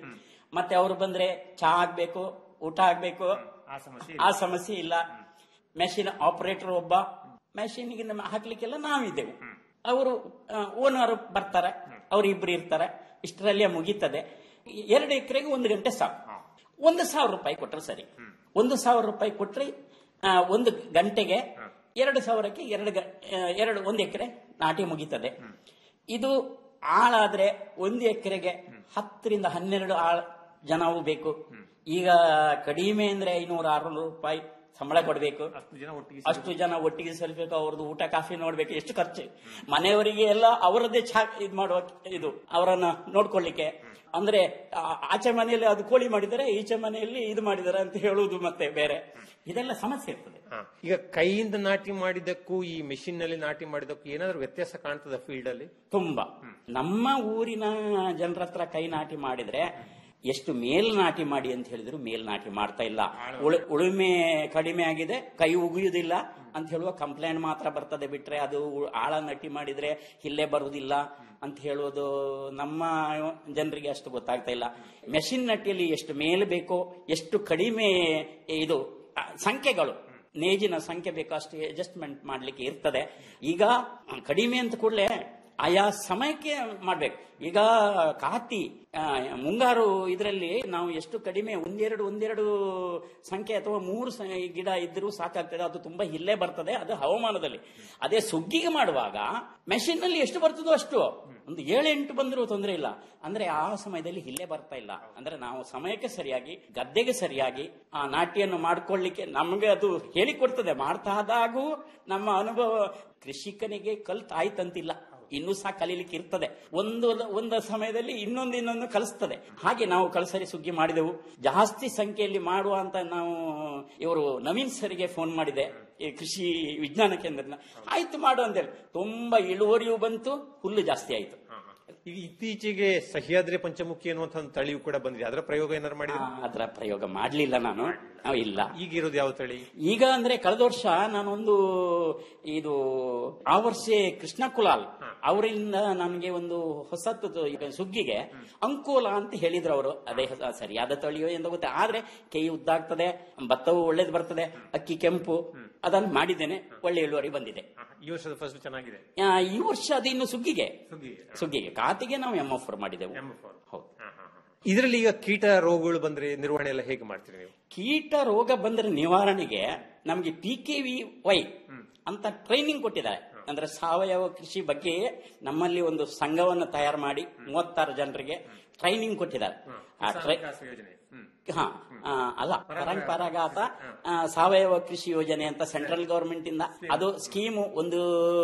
ಮತ್ತೆ ಅವರು ಬಂದ್ರೆ ಚಹಾ ಆಗ್ಬೇಕು ಊಟ ಆಗ್ಬೇಕು ಆ ಸಮಸ್ಯೆ ಆ ಸಮಸ್ಯೆ ಇಲ್ಲ ಮೆಷಿನ್ ಆಪರೇಟರ್ ಒಬ್ಬ ಮೆಷಿನ್ಗೆ ನಮ್ಮ ಹಾಕ್ಲಿಕ್ಕೆಲ್ಲ ನಾವಿದ್ದೆವು ಅವರು ಓನರ್ ಬರ್ತಾರೆ ಅವ್ರು ಇಬ್ರು ಇರ್ತಾರೆ ಇಷ್ಟರಲ್ಲೇ ಮುಗೀತದೆ ಎರಡು ಎಕರೆಗೆ ಒಂದು ಗಂಟೆ ಸಾಕು ಒಂದು ಸಾವಿರ ರೂಪಾಯಿ ಕೊಟ್ರೆ ಸರಿ ಒಂದು ಸಾವಿರ ರೂಪಾಯಿ ಕೊಟ್ರೆ ಆ, ಒಂದು ಗಂಟೆಗೆ ಎರಡು ಸಾವಿರಕ್ಕೆ ಎರಡು ಗ- ಆ, ಎರಡು ಒಂದು ಎಕರೆ ನಾಟಿ ಮುಗೀತದೆ ಇದು ಆಳಾದ್ರೆ ಒಂದು ಎಕರೆಗೆ ಹತ್ತರಿಂದ ಹನ್ನೆರಡು ಆಳ್ ಜನವು ಬೇಕು ಈಗ ಕಡಿಮೆ ಅಂದ್ರೆ ಐನೂರ ಆರುನೂರು ರೂಪಾಯಿ ಸಂಬಳ ಕೊಡಬೇಕು ಜನ ಒಟ್ಟಿಗೆ ಅಷ್ಟು ಜನ ಒಟ್ಟಿಗೆ ಸಲ್ಬೇಕು ಅವ್ರದ್ದು ಊಟ ಕಾಫಿ ನೋಡ್ಬೇಕು ಎಷ್ಟು ಖರ್ಚು ಮನೆಯವರಿಗೆ ಎಲ್ಲ ಅವರದ್ದೇ ಚಾ ಇದು ಮಾಡುವ ಇದು ಅವರನ್ನ ನೋಡ್ಕೊಳ್ಳಿಕ್ಕೆ ಅಂದ್ರೆ ಆ- ಆಚೆ ಮನೆಯಲ್ಲಿ ಅದು ಕೋಳಿ ಮಾಡಿದರೆ ಈಚೆ ಮನೆಯಲ್ಲಿ ಇದು ಮಾಡಿದ್ದಾರೆ ಅಂತ ಹೇಳುವುದು ಮತ್ತೆ ಬೇರೆ ಇದೆಲ್ಲ ಸಮಸ್ಯೆ ಇರ್ತದೆ ಹಾ. ಈಗ ಕೈಯಿಂದ ನಾಟಿ ಮಾಡಿದಕ್ಕೂ ಈ ಮೆಷಿನ್ ನಲ್ಲಿ ನಾಟಿ ಮಾಡಿದಕ್ಕೂ ಏನಾದ್ರು ವ್ಯತ್ಯಾಸ ಕಾಣ್ತದ ಫೀಲ್ಡ್ ಅಲ್ಲಿ ತುಂಬಾ ನಮ್ಮ ಊರಿನ ಜನರ ಹತ್ರ ಕೈ ನಾಟಿ ಮಾಡಿದ್ರೆ ಎಷ್ಟು ಮೇಲ್ ನಾಟಿ ಮಾಡಿ ಅಂತ ಹೇಳಿದ್ರು ಮೇಲ್ ನಾಟಿ ಮಾಡ್ತಾ ಇಲ್ಲ ಉಳು- ಉಳುಮೆ ಕಡಿಮೆ ಆಗಿದೆ ಕೈ ಉಗಿಯುವುದಿಲ್ಲ ಅಂತ ಹೇಳುವ ಕಂಪ್ಲೇಂಟ್ ಮಾತ್ರ ಬರ್ತದೆ ಬಿಟ್ರೆ ಅದು ಉ- ಆಳ ನಟಿ ಮಾಡಿದ್ರೆ ಇಲ್ಲೇ ಬರುವುದಿಲ್ಲ ಅಂತ ಹೇಳುವುದು ನಮ್ಮ ಜನರಿಗೆ ಅಷ್ಟು ಗೊತ್ತಾಗ್ತಾ ಇಲ್ಲ ಮೆಷಿನ್ ನಟ್ಟಿಯಲ್ಲಿ ಎಷ್ಟು ಮೇಲ್ ಬೇಕೋ ಎಷ್ಟು ಕಡಿಮೆ ಇದು ಆ, ಸಂಖ್ಯೆಗಳು ನೇಜಿನ ಸಂಖ್ಯೆ ಬೇಕು ಅಷ್ಟು ಅಡ್ಜಸ್ಟ್ಮೆಂಟ್ ಮಾಡ್ಲಿಕ್ಕೆ ಇರ್ತದೆ ಈಗ ಕಡಿಮೆ ಅಂತ ಕೂಡಲೇ ಆಯಾ ಸಮಯಕ್ಕೆ ಮಾಡ್ಬೇಕು ಈಗ ಕಾತಿ ಆ, ಮುಂಗಾರು ಇದರಲ್ಲಿ ನಾವು ಎಷ್ಟು ಕಡಿಮೆ ಒಂದೆರಡು ಒಂದೆರಡು ಸಂಖ್ಯೆ ಅಥವಾ ಮೂರು ಸ- ಗಿಡ ಇದ್ರೂ ಸಾಕಾಗ್ತದೆ ಅದು ತುಂಬಾ ಇಲ್ಲೇ ಬರ್ತದೆ ಅದು ಹವಾಮಾನದಲ್ಲಿ ಅದೇ ಸುಗ್ಗಿಗೆ ಮಾಡುವಾಗ ಮೆಷಿನ್ ನಲ್ಲಿ ಎಷ್ಟು ಬರ್ತದೋ ಅಷ್ಟು ಒಂದು ಏಳು ಎಂಟು ಬಂದರೂ ತೊಂದರೆ ಇಲ್ಲ ಅಂದ್ರೆ ಆ ಸಮಯದಲ್ಲಿ ಇಲ್ಲೇ ಬರ್ತಾ ಇಲ್ಲ ಅಂದ್ರೆ ನಾವು ಸಮಯಕ್ಕೆ ಸರಿಯಾಗಿ ಗದ್ದೆಗೆ ಸರಿಯಾಗಿ ಆ ನಾಟ್ಯನ್ನು ಮಾಡ್ಕೊಳ್ಳಿಕ್ಕೆ ನಮಗೆ ಅದು ಹೇಳಿಕೊಡ್ತದೆ ಮಾಡ್ತಾ ಆದಾಗೂ ನಮ್ಮ ಅನುಭವ ಕೃಷಿಕನಿಗೆ ಕಲ್ತಾಯ್ತಂತಿಲ್ಲ ಇನ್ನೂ ಸಹ ಕಲೀಲಿಕ್ಕೆ ಇರ್ತದೆ ಒಂದು ಒಂದು ಸಮಯದಲ್ಲಿ ಇನ್ನೊಂದು ಇನ್ನೊಂದು ಕಲಿಸ್ತದೆ ಹಾಗೆ ನಾವು ಕಳಸರಿ ಸುಗ್ಗಿ ಮಾಡಿದೆವು ಜಾಸ್ತಿ ಸಂಖ್ಯೆಯಲ್ಲಿ ಮಾಡುವ ಅಂತ ನಾವು ಇವರು ನವೀನ್ ಸರಿಗೆ ಫೋನ್ ಮಾಡಿದೆ ಈ ಕೃಷಿ ವಿಜ್ಞಾನ ಕೇಂದ್ರನ ಆಯ್ತು ಮಾಡು ಅಂತೇಳಿ ತುಂಬಾ ಇಳುವರಿಯೂ ಬಂತು ಹುಲ್ಲು ಜಾಸ್ತಿ ಆಯ್ತು ಈಗ ಇತ್ತೀಚೆಗೆ ಸಹ್ಯಾದ್ರಿ ಪಂಚಮುಖಿ ಅನ್ನುವಂತ ಒಂದು ತಳಿಯು ಕೂಡ ಬಂದಿದೆ ಅದರ ಪ್ರಯೋಗ ಏನಾದ್ರು ಆ, ಮಾಡಿದ್ರೆ ಅದರ ಪ್ರಯೋಗ ಮಾಡ್ಲಿಲ್ಲ ನಾನು ಆ, ಇಲ್ಲ ಈಗ ಇರೋದು ಯಾವ ತಳಿ ಈಗ ಅಂದ್ರೆ ಕಳೆದ ವರ್ಷ ನಾನೊಂದು ಇದು ಆ ವರ್ಷ ಕೃಷ್ಣ ಕುಲಾಲ್ ಅವರಿಂದ ನನಗೆ ಒಂದು ಹೊಸತ್ತು ಈಗ ಸುಗ್ಗಿಗೆ ಅಂಕೋಲ ಅಂತ ಹೇಳಿದ್ರು ಅವರು ಅದೇ ಹೊಸ- ಸರಿಯಾದ ತಳಿಯೋ ಎಂದು ಗೊತ್ತೆ ಆದ್ರೆ ಕೈ ಉದ್ದಾಗ್ತದೆ ಭತ್ತವು ಒಳ್ಳೇದು ಬರ್ತದೆ ಅಕ್ಕಿ ಕೆಂಪು ಅದನ್ನು ಮಾಡಿದ್ದೇನೆ ಒಳ್ಳೆ ಇಳುವರಿ ಬಂದಿದೆ ಈ ವರ್ಷದ ಫಸ್ಟ್ ಚೆನ್ನಾಗಿದೆ ಆ, ಈ ವರ್ಷ ಅದು ಇನ್ನು ಸುಗ್ಗಿಗೆ ಸುಗ್ಗಿಗೆ. ಸುಗ್ಗಿಗೆ ಕಾತಿಗೆ ನಾವು ಎಂ ಎಫ್ ಮಾಡಿದೆವು ಹೌದು ಇದರಲ್ಲಿ ಈಗ ಕೀಟ ರೋಗಗಳು ಬಂದ್ರೆ ನಿರ್ವಹಣೆ ಎಲ್ಲ ಹೇಗೆ ಮಾಡ್ತೀರಿ ನೀವು ಕೀಟ ರೋಗ ಬಂದ್ರೆ ನಿವಾರಣೆಗೆ ನಮಗೆ ಪಿ ಕೆ ವಿ ವೈ ಅಂತ ಟ್ರೈನಿಂಗ್ ಕೊಟ್ಟಿದ್ದಾರೆ ಅಂದ್ರೆ ಸಾವಯವ ಕೃಷಿ ಬಗ್ಗೆ ನಮ್ಮಲ್ಲಿ ಒಂದು ಸಂಘವನ್ನು ತಯಾರು ಮಾಡಿ ಮೂವತ್ತಾರು ಜನರಿಗೆ ಟ್ರೈನಿಂಗ್ ಕೊಟ್ಟಿದ್ದಾರೆ ಆ ಟ್ರೈ ಯೋಜನೆ ಹಾ ಆ, ಅಲ್ಲ ಪರಂಪರಾಗತ ಆ, ಸಾವಯವ ಕೃಷಿ ಯೋಜನೆ ಅಂತ ಸೆಂಟ್ರಲ್ ಗವರ್ಮೆಂಟ್ ಇಂದ ಅದು ಸ್ಕೀಮು ಒಂದು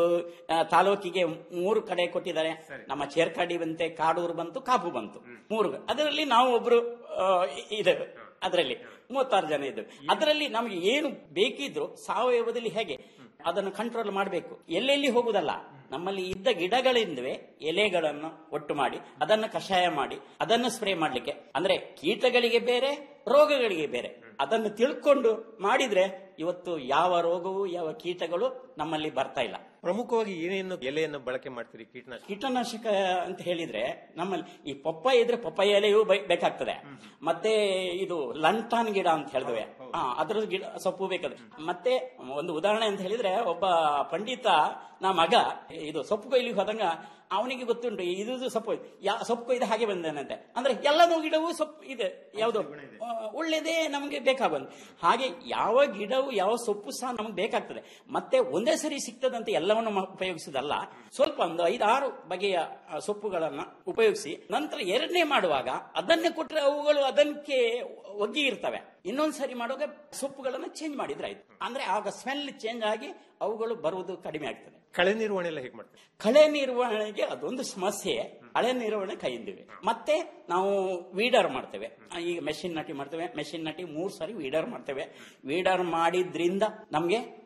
ಆ, ತಾಲೂಕಿಗೆ ಮೂರು ಕಡೆ ಕೊಟ್ಟಿದ್ದಾರೆ ನಮ್ಮ ಚೇರ್ಕಾಡಿ ಬಂತೆ ಕಾಡೂರು ಬಂತು ಕಾಪು ಬಂತು ಮೂರು ಅದರಲ್ಲಿ ನಾವು ಒಬ್ರು ಆ, ಇದೆ ಅದರಲ್ಲಿ ಮೂವತ್ತಾರು ಜನ ಇದ್ದು ಅದರಲ್ಲಿ ನಮಗೆ ಏನು ಬೇಕಿದ್ರು ಸಾವಯವದಲ್ಲಿ ಹೇಗೆ ಅದನ್ನು ಕಂಟ್ರೋಲ್ ಮಾಡಬೇಕು ಎಲ್ಲೆಲ್ಲಿ ಹೋಗುದಲ್ಲ ನಮ್ಮಲ್ಲಿ ಇದ್ದ ಗಿಡಗಳಿಂದವೇ ಎಲೆಗಳನ್ನು ಒಟ್ಟು ಮಾಡಿ ಅದನ್ನು ಕಷಾಯ ಮಾಡಿ ಅದನ್ನು ಸ್ಪ್ರೇ ಮಾಡ್ಲಿಕ್ಕೆ ಅಂದ್ರೆ ಕೀಟಗಳಿಗೆ ಬೇರೆ ರೋಗಗಳಿಗೆ ಬೇರೆ ಅದನ್ನು ತಿಳ್ಕೊಂಡು ಮಾಡಿದ್ರೆ ಇವತ್ತು ಯಾವ ರೋಗವು ಯಾವ ಕೀಟಗಳು ನಮ್ಮಲ್ಲಿ ಬರ್ತಾ ಇಲ್ಲ ಪ್ರಮುಖವಾಗಿ ಏನೇನು ಎಲೆಯನ್ನು ಬಳಕೆ ಮಾಡ್ತೀರಿ ಕೀಟನಾಶಕ ಕೀಟನಾಶಕ ಅಂತ ಹೇಳಿದ್ರೆ ನಮ್ಮಲ್ಲಿ ಈ ಪಪ್ಪಾಯ ಇದ್ರೆ ಪಪ್ಪಾಯ ಎಲೆಯೂ ಬೈ- ಬೇಕಾಗ್ತದೆ ಮತ್ತೆ ಇದು ಲಂಟಾನ್ ಗಿಡ ಅಂತ ಹೇಳಿದ್ವಿ ಹಾ ಅದ್ರ ಗಿಡ ಸೊಪ್ಪು ಬೇಕಾದ್ರೆ ಮತ್ತೆ ಒಂದು ಉದಾಹರಣೆ ಅಂತ ಹೇಳಿದ್ರೆ ಒಬ್ಬ ಪಂಡಿತ ನಾ ಮಗ ಇದು ಸೊಪ್ಪು ಕೊಯ್ಲಿಗೆ ಹೋದಂಗ ಅವನಿಗೆ ಗೊತ್ತುಂಟು ಇದು ಸೊಪ್ಪು ಯಾ ಸೊಪ್ಪು ಕೊಯ್ದು ಹಾಗೆ ಬಂದೇನಂತೆ ಅಂದ್ರೆ ಎಲ್ಲನೂ ಗಿಡವೂ ಸೊಪ್ಪು ಇದೆ ಯಾವುದು ಆ, ಒಳ್ಳೆದೇ ನಮಗೆ ಬೇಕಾಗಬಂದು ಹಾಗೆ ಯಾವ ಗಿಡವು ಯಾವ ಸೊಪ್ಪು ಸಹ ನಮಗೆ ಬೇಕಾಗ್ತದೆ ಮತ್ತೆ ಒಂದೇ ಸರಿ ಸಿಗ್ತದಂತೆ ಎಲ್ಲವನ್ನು ಮ- ಉಪಯೋಗಿಸುದಲ್ಲ ಸ್ವಲ್ಪ ಒಂದು ಐದಾರು ಬಗೆಯ ಆ, ಸೊಪ್ಪುಗಳನ್ನ ಉಪಯೋಗಿಸಿ ನಂತರ ಎರಡನೇ ಮಾಡುವಾಗ ಅದನ್ನೇ ಕೊಟ್ಟರೆ ಅವುಗಳು ಅದಕ್ಕೆ ಒಗ್ಗಿ ಇರ್ತವೆ ಇನ್ನೊಂದ್ ಸರಿ ಮಾಡುವಾಗ ಸೊಪ್ಪುಗಳನ್ನ ಚೇಂಜ್ ಮಾಡಿದ್ರೆ ಆಯ್ತು ಅಂದ್ರೆ ಆಗ ಸ್ಮೆಲ್ ಚೇಂಜ್ ಆಗಿ ಅವುಗಳು ಬರುವುದು ಕಡಿಮೆ ಆಗ್ತದೆ ಕಳೆ ನಿರ್ವಹಣೆ ಎಲ್ಲ ಹೇಗೆ ಮಾಡ್ತೀರಿ ಕಳೆ ನಿರ್ವಹಣೆಗೆ ಅದೊಂದು ಸಮಸ್ಯೆ ಕಳೆ ನಿರ್ವಹಣೆ ಕೈಯಿಂದಿವೆ ಮತ್ತೆ ನಾವು ವೀಡರ್ ಮಾಡ್ತೇವೆ ಆ, ಈಗ ಮೆಷಿನ್ ನಟಿ ಮಾಡ್ತೇವೆ ಮೆಷಿನ್ ನಟಿ ಮೂರ್ ಸಾರಿ ವೀಡರ್ ಮಾಡ್ತೇವೆ ವೀಡರ್ ಮಾಡಿದ್ರಿಂದ ನಮ್ಗೆ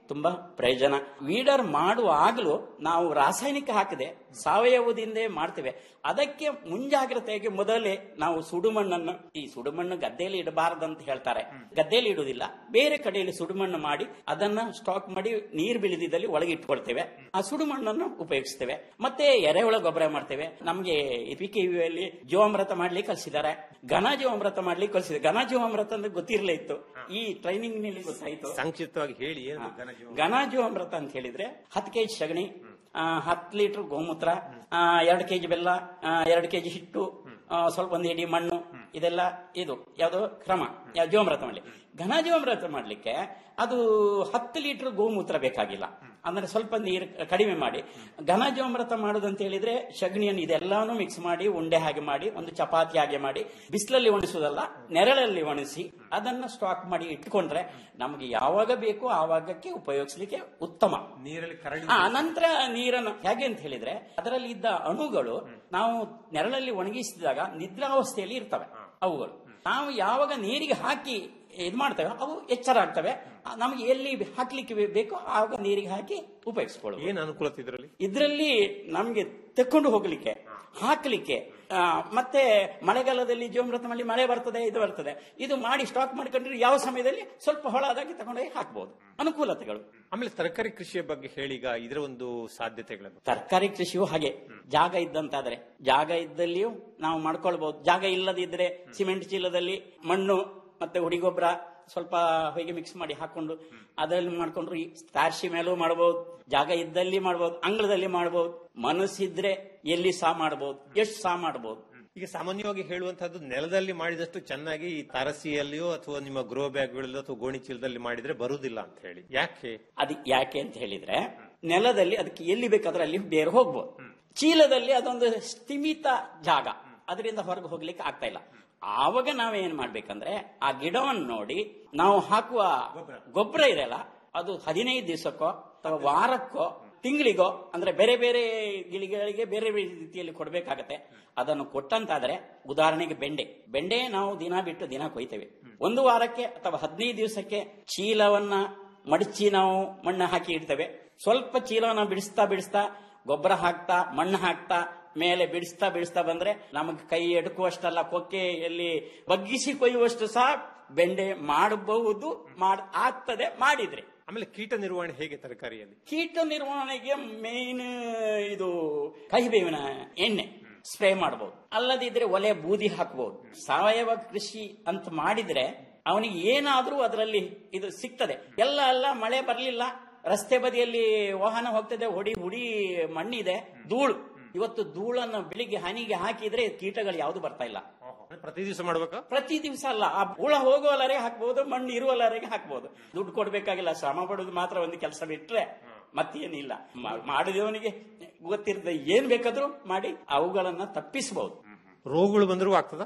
ತುಂಬಾ ಪ್ರಯೋಜನ ವೀಡರ್ ಮಾಡುವಾಗಲೂ ನಾವು ರಾಸಾಯನಿಕ ಹಾಕದೆ ಸಾವಯವದಿಂದ ಮಾಡ್ತೇವೆ ಅದಕ್ಕೆ ಮುಂಜಾಗ್ರತೆಯಾಗಿ ಮೊದಲೇ ನಾವು ಸುಡುಮಣ್ಣನ್ನು ಈ ಸುಡುಮಣ್ಣು ಗದ್ದೆಯಲ್ಲಿ ಇಡಬಾರದಂತ ಹೇಳ್ತಾರೆ ಗದ್ದೆಯಲ್ಲಿ ಇಡುವುದಿಲ್ಲ ಬೇರೆ ಕಡೆಯಲ್ಲಿ ಸುಡುಮಣ್ಣು ಮಾಡಿ ಅದನ್ನ ಸ್ಟಾಕ್ ಮಾಡಿ ನೀರು ಬೀಳದಿದ್ದಲ್ಲಿ ಒಳಗೆ ಇಟ್ಕೊಳ್ತೇವೆ ಆ ಸುಡುಮಣ್ಣನ್ನು ಉಪಯೋಗಿಸ್ತೇವೆ ಮತ್ತೆ ಎರೆಹುಳ ಗೊಬ್ಬರ ಮಾಡ್ತೇವೆ ನಮ್ಗೆ ಪಿಕೆವಿಯಲ್ಲಿ ಜೀವಾಮೃತ ಮಾಡ್ಲಿಕ್ಕೆ ಕಲಿಸಿದ್ದಾರೆ ಘನ ಜೀವಾಮೃತ ಮಾಡ್ಲಿಕ್ಕೆ ಕಲಿಸಿದ್ದಾರೆ ಘನ ಜೀವಾಮೃತ ಅಂದ್ರೆ ಗೊತ್ತಿರಲೇ ಇತ್ತು ಈ ಟ್ರೈನಿಂಗ್ ನಲ್ಲಿ ಗೊತ್ತಾಯ್ತು ಸಂಕ್ಷಿಪ್ತವಾಗಿ ಹೇಳಿ ಏನು ಘನಜೀವ ಘನ ಜೀವಾಮೃತ ಅಂತ ಹೇಳಿದ್ರೆ ಹತ್ತು ಕೆಜಿ ಸಗಣಿ ಹತ್ತು ಲೀಟರ್ ಗೋಮೂತ್ರ ಎರಡು ಕೆಜಿ ಬೆಲ್ಲ ಎರಡು ಕೆಜಿ ಹಿಟ್ಟು ಆ, ಸ್ವಲ್ಪ ಒಂದು ಹಿಡಿ ಮಣ್ಣು ಇದೆಲ್ಲ ಇದು ಯಾವುದು ಕ್ರಮ ಯಾವ ಜೀವಾಮೃತ ಮಾಡ್ಲಿ ಘನ ಜೀವಾಮೃತ ಮಾಡ್ಲಿಕ್ಕೆ ಅದು ಹತ್ತು ಲೀಟರ್ ಗೋಮೂತ್ರ ಬೇಕಾಗಿಲ್ಲ ಅಂದ್ರೆ ಸ್ವಲ್ಪ ನೀರು ಕಡಿಮೆ ಮಾಡಿ ಘನ ಜೀವಾಮೃತ ಮಾಡುದಂತ ಹೇಳಿದ್ರೆ ಸಗಣಿಯನ್ನು ಇದೆಲ್ಲಾನು ಮಿಕ್ಸ್ ಮಾಡಿ ಉಂಡೆ ಹಾಗೆ ಮಾಡಿ ಒಂದು ಚಪಾತಿ ಹಾಗೆ ಮಾಡಿ ಬಿಸಿಲಲ್ಲಿ ಒಣಸುವುದಲ್ಲ ನೆರಳಲ್ಲಿ ಒಣಸಿ ಅದನ್ನ ಸ್ಟಾಕ್ ಮಾಡಿ ಇಟ್ಕೊಂಡ್ರೆ ನಮಗೆ ಯಾವಾಗ ಬೇಕು ಆವಾಗಕ್ಕೆ ಉಪಯೋಗಿಸ್ಲಿಕ್ಕೆ ಉತ್ತಮ ನೀರಲ್ಲಿ ಕರಡಿ ಆ ನಂತರ ನೀರನ್ನು ಹೇಗೆ ಅಂತ ಹೇಳಿದ್ರೆ ಅದರಲ್ಲಿ ಇದ್ದ ಅಣುಗಳು ನಾವು ನೆರಳಲ್ಲಿ ಒಣಗಿಸಿದಾಗ ನಿದ್ರಾವಸ್ಥೆಯಲ್ಲಿ ಇರ್ತವೆ ಅವುಗಳು ನಾವು ಯಾವಾಗ ನೀರಿಗೆ ಹಾಕಿ ಇದು ಮಾಡ್ತೇವೆ ಅವು ಎಚ್ಚರ ಆಗ್ತವೆ ಆ, ನಮಗೆ ಎಲ್ಲಿ ಹಾಕ್ಲಿಕ್ಕೆ ಬೇಕೋ ಆವಾಗ ನೀರಿಗೆ ಹಾಕಿ ಉಪಯೋಗಿಸ್ಕೊಳ್ಳೋದು ಏನ್ ಅನುಕೂಲತೆ ಇದರಲ್ಲಿ ಇದರಲ್ಲಿ ನಮ್ಗೆ ತೆಕ್ಕೊಂಡು ಹೋಗ್ಲಿಕ್ಕೆ ಹಾಕ್ಲಿಕ್ಕೆ ಆ, ಮತ್ತೆ ಮಳೆಗಾಲದಲ್ಲಿ ಜೀವಮೃತ ಮಾಡಿ ಮಳೆ ಬರ್ತದೆ ಇದು ಬರ್ತದೆ ಇದು ಮಾಡಿ ಸ್ಟಾಕ್ ಮಾಡ್ಕೊಂಡ್ರೆ ಯಾವ ಸಮಯದಲ್ಲಿ ಸ್ವಲ್ಪ ಹೊಳಾದಾಗಿ ತಗೊಂಡೋಗಿ ಹಾಕ್ಬಹುದು ಅನುಕೂಲತೆಗಳು ಆಮೇಲೆ ತರಕಾರಿ ಕೃಷಿಯ ಬಗ್ಗೆ ಹೇಳಿ ಈಗ ಇದರ ಒಂದು ಸಾಧ್ಯತೆಗಳ ಬಗ್ಗೆ. ತರಕಾರಿ ಕೃಷಿಯು ಹಾಗೆ ಜಾಗ ಇದ್ದಂತಾದ್ರೆ ಜಾಗ ಇದ್ದಲ್ಲಿಯೂ ನಾವು ಮಾಡ್ಕೊಳ್ಬಹುದು ಜಾಗ ಇಲ್ಲದಿದ್ರೆ ಸಿಮೆಂಟ್ ಚೀಲದಲ್ಲಿ ಮಣ್ಣು ಮತ್ತೆ ಹುಡಿಗೊಬ್ಬರ ಸ್ವಲ್ಪ ಹೊಯ್ಗೆ ಮಿಕ್ಸ್ ಮಾಡಿ ಹಾಕೊಂಡು ಅದರಲ್ಲಿ ಮಾಡ್ಕೊಂಡ್ರು ಈ ತಾರ್ಸಿ ಮೇಲೂ ಮಾಡಬಹುದು ಜಾಗ ಇದ್ದಲ್ಲಿ ಮಾಡಬಹುದು ಅಂಗಳದಲ್ಲಿ ಮಾಡಬಹುದು ಮನಸ್ಸಿದ್ರೆ ಎಲ್ಲಿ ಸಹ ಮಾಡಬಹುದು ಎಷ್ಟು ಸಹ ಮಾಡಬಹುದು ಈಗ ಸಾಮಾನ್ಯವಾಗಿ ಹೇಳುವಂತಹದ್ದು ನೆಲದಲ್ಲಿ ಮಾಡಿದಷ್ಟು ಚೆನ್ನಾಗಿ ಈ ತಾರಸಿಯಲ್ಲಿಯೋ ಅಥವಾ ನಿಮ್ಮ ಗ್ರೋ ಬ್ಯಾಗ್ಗಳಲ್ಲೋ ಅಥವಾ ಗೋಣಿ ಚೀಲದಲ್ಲಿ ಮಾಡಿದ್ರೆ ಬರುವುದಿಲ್ಲ ಅಂತ ಹೇಳಿ ಯಾಕೆ ಅದು ಯಾಕೆ ಅಂತ ಹೇಳಿದ್ರೆ ನೆಲದಲ್ಲಿ ಅದಕ್ಕೆ ಎಲ್ಲಿ ಬೇಕಾದ್ರೆ ಅಲ್ಲಿ ಬೇರೆ ಹೋಗ್ಬೋದು ಚೀಲದಲ್ಲಿ ಅದೊಂದು ಸ್ಥಿಮಿತ ಜಾಗ ಅದರಿಂದ ಹೊರಗೆ ಹೋಗ್ಲಿಕ್ಕೆ ಆಗ್ತಾ ಇಲ್ಲ ಆವಾಗ ನಾವೇನ್ ಮಾಡ್ಬೇಕಂದ್ರೆ ಆ ಗಿಡವನ್ನು ನೋಡಿ ನಾವು ಹಾಕುವ ಗೊಬ್ಬರ ಇದೆಯಲ್ಲ ಅದು ಹದಿನೈದು ದಿವಸಕ್ಕೋ ಅಥವಾ ವಾರಕ್ಕೋ ತಿಂಗಳಿಗೋ ಅಂದ್ರೆ ಬೇರೆ ಬೇರೆ ಗಿಳಿಗಳಿಗೆ ಬೇರೆ ಬೇರೆ ರೀತಿಯಲ್ಲಿ ಕೊಡಬೇಕಾಗತ್ತೆ ಅದನ್ನು ಕೊಟ್ಟಂತಾದ್ರೆ ಉದಾಹರಣೆಗೆ ಬೆಂಡೆ ಬೆಂಡೆ ನಾವು ದಿನ ಬಿಟ್ಟು ದಿನ ಕೊಯ್ತೇವೆ ಒಂದು ವಾರಕ್ಕೆ ಅಥವಾ ಹದಿನೈದು ದಿವಸಕ್ಕೆ ಚೀಲವನ್ನ ಮಡಚಿ ನಾವು ಮಣ್ಣು ಹಾಕಿ ಇಡ್ತೇವೆ ಸ್ವಲ್ಪ ಚೀಲವನ್ನ ಬಿಡಿಸ್ತಾ ಬಿಡಿಸ್ತಾ ಗೊಬ್ಬರ ಹಾಕ್ತಾ ಮಣ್ಣು ಹಾಕ್ತಾ ಮೇಲೆ ಬಿಡಿಸ್ತಾ ಬಿಡಿಸ್ತಾ ಬಂದ್ರೆ ನಮಗೆ ಕೈ ಎಡುಕುವಷ್ಟಲ್ಲ ಕೊಕ್ಕೆಯಲ್ಲಿ ಬಗ್ಗಿಸಿ ಕೊಯ್ಯುವಷ್ಟು ಸಹ ಬೆಂಡೆ ಮಾಡಬಹುದು ಮಾಡ್ ಆಗ್ತದೆ ಮಾಡಿದ್ರೆ ಆಮೇಲೆ ಕೀಟ ನಿರ್ವಹಣೆ ಹೇಗೆ ತರಕಾರಿಯಲ್ಲಿ ಕೀಟ ನಿರ್ವಹಣೆಗೆ ಮೇನ್ ಇದು ಕಹಿಬೇವಿನ ಎಣ್ಣೆ ಸ್ಪ್ರೇ ಮಾಡಬಹುದು ಅಲ್ಲದಿದ್ರೆ ಒಲೆ ಬೂದಿ ಹಾಕಬಹುದು ಸಾವಯವ ಕೃಷಿ ಅಂತ ಮಾಡಿದ್ರೆ ಅವನಿಗೆ ಏನಾದ್ರೂ ಅದರಲ್ಲಿ ಇದು ಸಿಗ್ತದೆ ಎಲ್ಲ ಎಲ್ಲ ಮಳೆ ಬರಲಿಲ್ಲ ರಸ್ತೆ ಬದಿಯಲ್ಲಿ ವಾಹನ ಹೋಗ್ತದೆ ಹೊಡಿ ಹುಡಿ ಮಣ್ಣಿದೆ ಧೂಳು ಇವತ್ತು ಧೂಳನ್ನು ಬೆಳಿಗ್ಗೆ ಹನಿಗೆ ಹಾಕಿದ್ರೆ ಕೀಟಗಳು ಯಾವುದು ಬರ್ತಾ ಇಲ್ಲ ಪ್ರತಿ ದಿವಸ ಮಾಡ್ಬೇಕಾ ಪ್ರತಿ ದಿವಸ ಅಲ್ಲ ಆ ಹುಳ ಹೋಗುವಲ್ಲರೆಗೆ ಹಾಕ್ಬಹುದು ಮಣ್ಣು ಇರುವಲ್ಲರೆಗೆ ಹಾಕ್ಬಹುದು ದುಡ್ಡು ಕೊಡ್ಬೇಕಾಗಿಲ್ಲ ಶ್ರಮ ಪಡೋದು ಮಾತ್ರ ಒಂದು ಕೆಲಸ ಬಿಟ್ರೆ ಮತ್ತೇನಿಲ್ಲ ಮಾ- ಮಾಡಿದವನಿಗೆ ಗೊತ್ತಿರ್ತದೆ ಏನ್ ಬೇಕಾದ್ರೂ ಮಾಡಿ ಅವುಗಳನ್ನ ತಪ್ಪಿಸಬಹುದು ರೋಗಗಳು ಬಂದರೂ ಆಗ್ತದ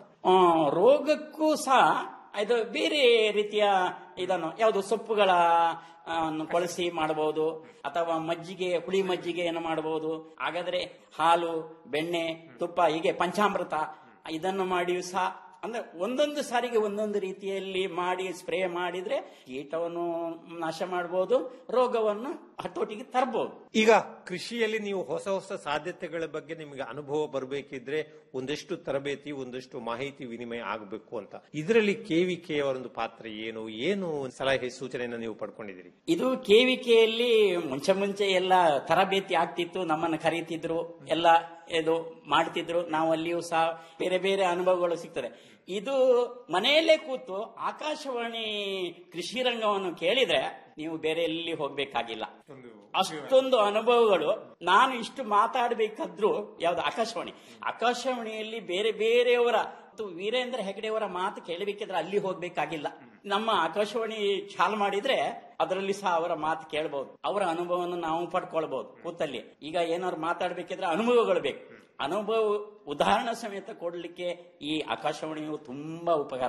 ರೋಗಕ್ಕೂ ಸಹ ಇದು ಬೇರೆ ರೀತಿಯ ಇದನ್ನು ಯಾವುದು ಸೊಪ್ಪುಗಳ ಆ, ಅನ್ನು ಕೊಳಸಿ ಮಾಡಬಹುದು ಅಥವಾ ಮಜ್ಜಿಗೆ ಹುಳಿ ಮಜ್ಜಿಗೆಯನ್ನು ಮಾಡಬಹುದು ಹಾಗಾದ್ರೆ ಹಾಲು ಬೆಣ್ಣೆ ತುಪ್ಪ ಹೀಗೆ ಪಂಚಾಮೃತ ಇದನ್ನು ಮಾಡಿಯೂ ಸಹ ಅಂದ್ರೆ ಒಂದೊಂದು ಸಾರಿಗೆ ಒಂದೊಂದು ರೀತಿಯಲ್ಲಿ ಮಾಡಿ ಸ್ಪ್ರೇ ಮಾಡಿದ್ರೆ ಕೀಟವನ್ನು ನಾಶ ಮಾಡಬಹುದು ರೋಗವನ್ನು ಹತೋಟಿಗೆ ತರಬಹುದು ಈಗ ಕೃಷಿಯಲ್ಲಿ ನೀವು ಹೊಸ ಹೊಸ ಸಾಧ್ಯತೆಗಳ ಬಗ್ಗೆ ನಿಮಗೆ ಅನುಭವ ಬರಬೇಕಿದ್ರೆ ಒಂದಷ್ಟು ತರಬೇತಿ ಒಂದಷ್ಟು ಮಾಹಿತಿ ವಿನಿಮಯ ಆಗಬೇಕು ಅಂತ ಇದರಲ್ಲಿ ಕೆವಿಕೆ ಅವರೊಂದು ಪಾತ್ರ ಏನು ಏನು ಸಲಹೆ ಸೂಚನೆಯನ್ನು ನೀವು ಪಡ್ಕೊಂಡಿದ್ದೀರಿ ಇದು ಕೆವಿಕೆಯಲ್ಲಿ ಮುಂಚೆ ಮುಂಚೆ ಎಲ್ಲ ತರಬೇತಿ ಆಗ್ತಿತ್ತು ನಮ್ಮನ್ನು ಕರೀತಿದ್ರು ಎಲ್ಲ ಇದು ಮಾಡ್ತಿದ್ರು ನಾವು ಅಲ್ಲಿಯೂ ಸಹ ಬೇರೆ ಬೇರೆ ಅನುಭವಗಳು ಸಿಗ್ತದೆ ಇದು ಮನೆಯಲ್ಲೇ ಕೂತು ಆಕಾಶವಾಣಿ ಕೃಷಿ ರಂಗವನ್ನು ಕೇಳಿದ್ರೆ ನೀವು ಬೇರೆ ಎಲ್ಲಿ ಹೋಗ್ಬೇಕಾಗಿಲ್ಲ ಅಷ್ಟೊಂದು ಅನುಭವಗಳು ನಾನು ಇಷ್ಟು ಮಾತಾಡಬೇಕಾದ್ರೂ ಯಾವ್ದು ಆಕಾಶವಾಣಿ ಆಕಾಶವಾಣಿಯಲ್ಲಿ ಬೇರೆ ಬೇರೆಯವರ ಮತ್ತು ವೀರೇಂದ್ರ ಹೆಗಡೆಯವರ ಮಾತು ಕೇಳಬೇಕಿದ್ರೆ ಅಲ್ಲಿ ಹೋಗ್ಬೇಕಾಗಿಲ್ಲ ನಮ್ಮ ಆಕಾಶವಾಣಿ ಚಾಲು ಮಾಡಿದ್ರೆ ಅದರಲ್ಲಿ ಸಹ ಅವರ ಮಾತು ಕೇಳಬಹುದು ಅವರ ಅನುಭವವನ್ನು ನಾವು ಪಡ್ಕೊಳ್ಬಹುದು ಕೂತಲ್ಲಿ ಈಗ ಏನಾದ್ರು ಮಾತಾಡ್ಬೇಕಿದ್ರೆ ಅನುಭವಗಳು ಬೇಕು ಅನುಭವ ಉದಾಹರಣೆ ಸಮೇತ ಕೊಡ್ಲಿಕ್ಕೆ ಈ ಆಕಾಶವಾಣಿಯು ತುಂಬಾ ಉಪಕಾರ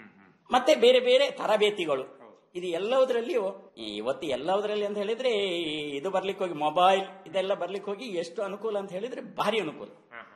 ಮತ್ತೆ ಬೇರೆ ಬೇರೆ ತರಬೇತಿಗಳು ಇದು ಎಲ್ಲದರಲ್ಲಿಯೂ ಇವತ್ತು ಎಲ್ಲದರಲ್ಲಿ ಅಂತ ಹೇಳಿದ್ರೆ ಈ ಇದು ಬರ್ಲಿಕ್ಕೆ ಹೋಗಿ ಮೊಬೈಲ್ ಇದೆಲ್ಲ ಬರ್ಲಿಕ್ಕೆ ಹೋಗಿ ಎಷ್ಟು ಅನುಕೂಲ ಅಂತ ಹೇಳಿದ್ರೆ ಭಾರಿ ಅನುಕೂಲ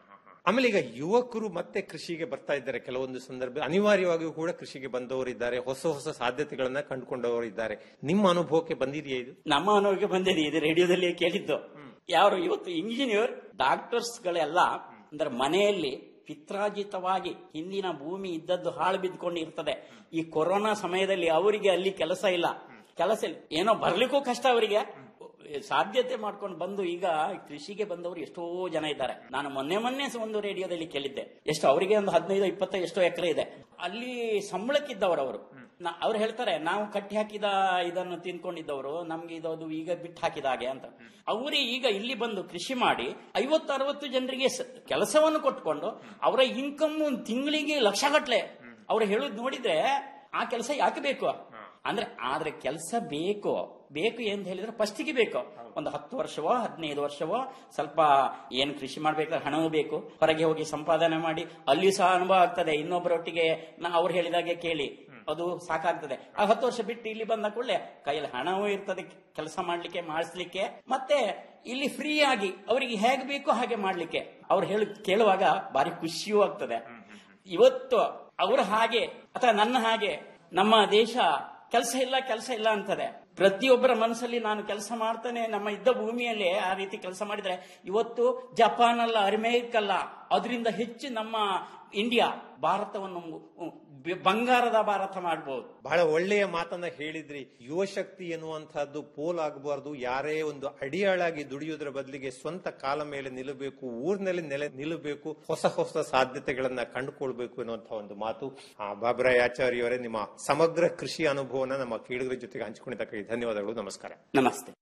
ಆಮೇಲೆ ಈಗ ಯುವಕರು ಮತ್ತೆ ಕೃಷಿಗೆ ಬರ್ತಾ ಇದ್ದಾರೆ ಕೆಲವೊಂದು ಸಂದರ್ಭ ಅನಿವಾರ್ಯವಾಗಿಯೂ ಕೂಡ ಕೃಷಿಗೆ ಬಂದವರಿದ್ದಾರೆ ಹೊಸ ಹೊಸ ಸಾಧ್ಯತೆಗಳನ್ನ ಕಂಡುಕೊಂಡವರಿದ್ದಾರೆ ನಿಮ್ಮ ಅನುಭವಕ್ಕೆ ಬಂದಿದೆಯಾ ಇದು ನಮ್ಮ ಅನುಭವಕ್ಕೆ ಬಂದಿದೆ ಇದು ರೇಡಿಯೋದಲ್ಲಿ ಕೇಳಿದ್ದು ಯಾರು ಇವತ್ತು ಇಂಜಿನಿಯರ್ ಡಾಕ್ಟರ್ಸ್ ಗಳೆಲ್ಲ ಅಂದ್ರೆ ಮನೆಯಲ್ಲಿ ಪಿತ್ರಾಜಿತವಾಗಿ ಹಿಂದಿನ ಭೂಮಿ ಇದ್ದದ್ದು ಹಾಳು ಬಿದ್ದುಕೊಂಡು ಇರ್ತದೆ ಈ ಕೊರೋನಾ ಸಮಯದಲ್ಲಿ ಅವರಿಗೆ ಅಲ್ಲಿ ಕೆಲಸ ಇಲ್ಲ ಕೆಲಸ ಇಲ್ಲ ಏನೋ ಬರ್ಲಿಕ್ಕೂ ಕಷ್ಟ ಅವರಿಗೆ ಸಾಧ್ಯತೆ ಮಾಡ್ಕೊಂಡು ಬಂದು ಈಗ ಕೃಷಿಗೆ ಬಂದವರು ಎಷ್ಟೋ ಜನ ಇದ್ದಾರೆ ನಾನು ಮೊನ್ನೆ ಮೊನ್ನೆ ಒಂದು ರೇಡಿಯೋದಲ್ಲಿ ಕೇಳಿದ್ದೆ ಎಷ್ಟು ಅವರಿಗೆ ಒಂದು ಹದಿನೈದು ಇಪ್ಪತ್ತ ಎಷ್ಟೋ ಎಕರೆ ಇದೆ ಅಲ್ಲಿ ಸಂಬಳಕ್ಕಿದ್ದವರು ಅವರು ನಾ- ಅವ್ರು ಹೇಳ್ತಾರೆ ನಾವು ಕಟ್ಟಿ ಹಾಕಿದ ಇದನ್ನು ತಿನ್ಕೊಂಡಿದ್ದವರು ನಮ್ಗೆ ಇದದು ಈಗ ಬಿಟ್ಟು ಹಾಕಿದ ಹಾಗೆ ಅಂತ ಅವರೇ ಈಗ ಇಲ್ಲಿ ಬಂದು ಕೃಷಿ ಮಾಡಿ ಐವತ್ತು ಅರವತ್ತು ಜನರಿಗೆ ಸ- ಕೆಲಸವನ್ನು ಕೊಟ್ಕೊಂಡು ಅವರ ಇನ್ಕಮ್ ತಿಂಗಳಿಗೆ ಲಕ್ಷ ಗಟ್ಲೆ ಅವ್ರು ಹೇಳೋದು ನೋಡಿದ್ರೆ ಆ ಕೆಲಸ ಯಾಕೆ ಬೇಕು ಅಂದ್ರೆ ಆದ್ರೆ ಕೆಲಸ ಬೇಕು ಬೇಕು ಅಂತ ಹೇಳಿದ್ರೆ ಫಸ್ಟಿಗೆ ಬೇಕು ಒಂದು ಹತ್ತು ವರ್ಷವೋ ಹದಿನೈದು ವರ್ಷವೋ ಸ್ವಲ್ಪ ಏನ್ ಕೃಷಿ ಮಾಡ್ಬೇಕಾದ್ರೆ ಹಣವೂ ಬೇಕು ಹೊರಗೆ ಹೋಗಿ ಸಂಪಾದನೆ ಮಾಡಿ ಅಲ್ಲಿ ಸಹ ಅನುಭವ ಆಗ್ತದೆ ಇನ್ನೊಬ್ಬರೊಟ್ಟಿಗೆ ನಾ ಅವ್ರು ಹೇಳಿದಾಗೆ ಕೇಳಿ ಅದು ಸಾಕಾಗ್ತದೆ ಆ ಹತ್ತು ವರ್ಷ ಬಿಟ್ಟು ಇಲ್ಲಿ ಬಂದ ಕೂಡಲೇ ಕೈಯಲ್ಲಿ ಹಣವೂ ಇರ್ತದೆ ಕೆಲಸ ಮಾಡ್ಲಿಕ್ಕೆ ಮಾಡಿಸ್ಲಿಕ್ಕೆ ಮತ್ತೆ ಇಲ್ಲಿ ಫ್ರೀ ಆಗಿ ಅವರಿಗೆ ಹೇಗೆ ಬೇಕೋ ಹಾಗೆ ಮಾಡ್ಲಿಕ್ಕೆ ಅವ್ರು ಹೇಳಿ ಕೇಳುವಾಗ ಭಾರಿ ಖುಷಿಯೂ ಆಗ್ತದೆ ಇವತ್ತು ಅವರು ಹಾಗೆ ಅಥವಾ ನನ್ನ ಹಾಗೆ ನಮ್ಮ ದೇಶ ಕೆಲಸ ಇಲ್ಲ ಕೆಲಸ ಇಲ್ಲ ಅಂತದೆ ಪ್ರತಿಯೊಬ್ಬರ ಮನಸ್ಸಲ್ಲಿ ನಾನು ಕೆಲಸ ಮಾಡ್ತಾನೆ ನಮ್ಮ ಇದ್ದ ಭೂಮಿಯಲ್ಲಿ ಆ ರೀತಿ ಕೆಲಸ ಮಾಡಿದ್ರೆ ಇವತ್ತು ಜಪಾನ್ ಅಲ್ಲ ಅಮೆರಿಕ ಅಲ್ಲ ಅದರಿಂದ ಹೆಚ್ಚು ನಮ್ಮ ಇಂಡಿಯಾ ಭಾರತವನ್ನು ಬ- ಬಂಗಾರದ ಭಾರತ ಮಾಡಬಹುದು ಬಹಳ ಒಳ್ಳೆಯ ಮಾತನ್ನ ಹೇಳಿದ್ರಿ ಯುವ ಶಕ್ತಿ ಎನ್ನುವಂತಹದ್ದು ಪೋಲಾಗಬಾರ್ದು ಯಾರೇ ಒಂದು ಅಡಿಯಾಳಾಗಿ ದುಡಿಯುವುದರ ಬದಲಿಗೆ ಸ್ವಂತ ಕಾಲ ಮೇಲೆ ನಿಲ್ಲಬೇಕು ಊರಿನಲ್ಲಿ ನೆಲೆ ನಿಲ್ಲಬೇಕು ಹೊಸ ಹೊಸ ಸಾಧ್ಯತೆಗಳನ್ನ ಕಂಡುಕೊಳ್ಬೇಕು ಎನ್ನುವಂತಹ ಒಂದು ಮಾತು ಆ ಬಾಬರಾಯ್ ಆಚಾರ್ಯವರೇ ನಿಮ್ಮ ಸಮಗ್ರ ಕೃಷಿ ಅನುಭವನ ನಮ್ಮ ಕೇಳುಗರ ಜೊತೆಗೆ ಹಂಚಿಕೊಂಡಿದ್ದಕ್ಕಾಗಿ ಧನ್ಯವಾದಗಳು ನಮಸ್ಕಾರ ನಮಸ್ತೆ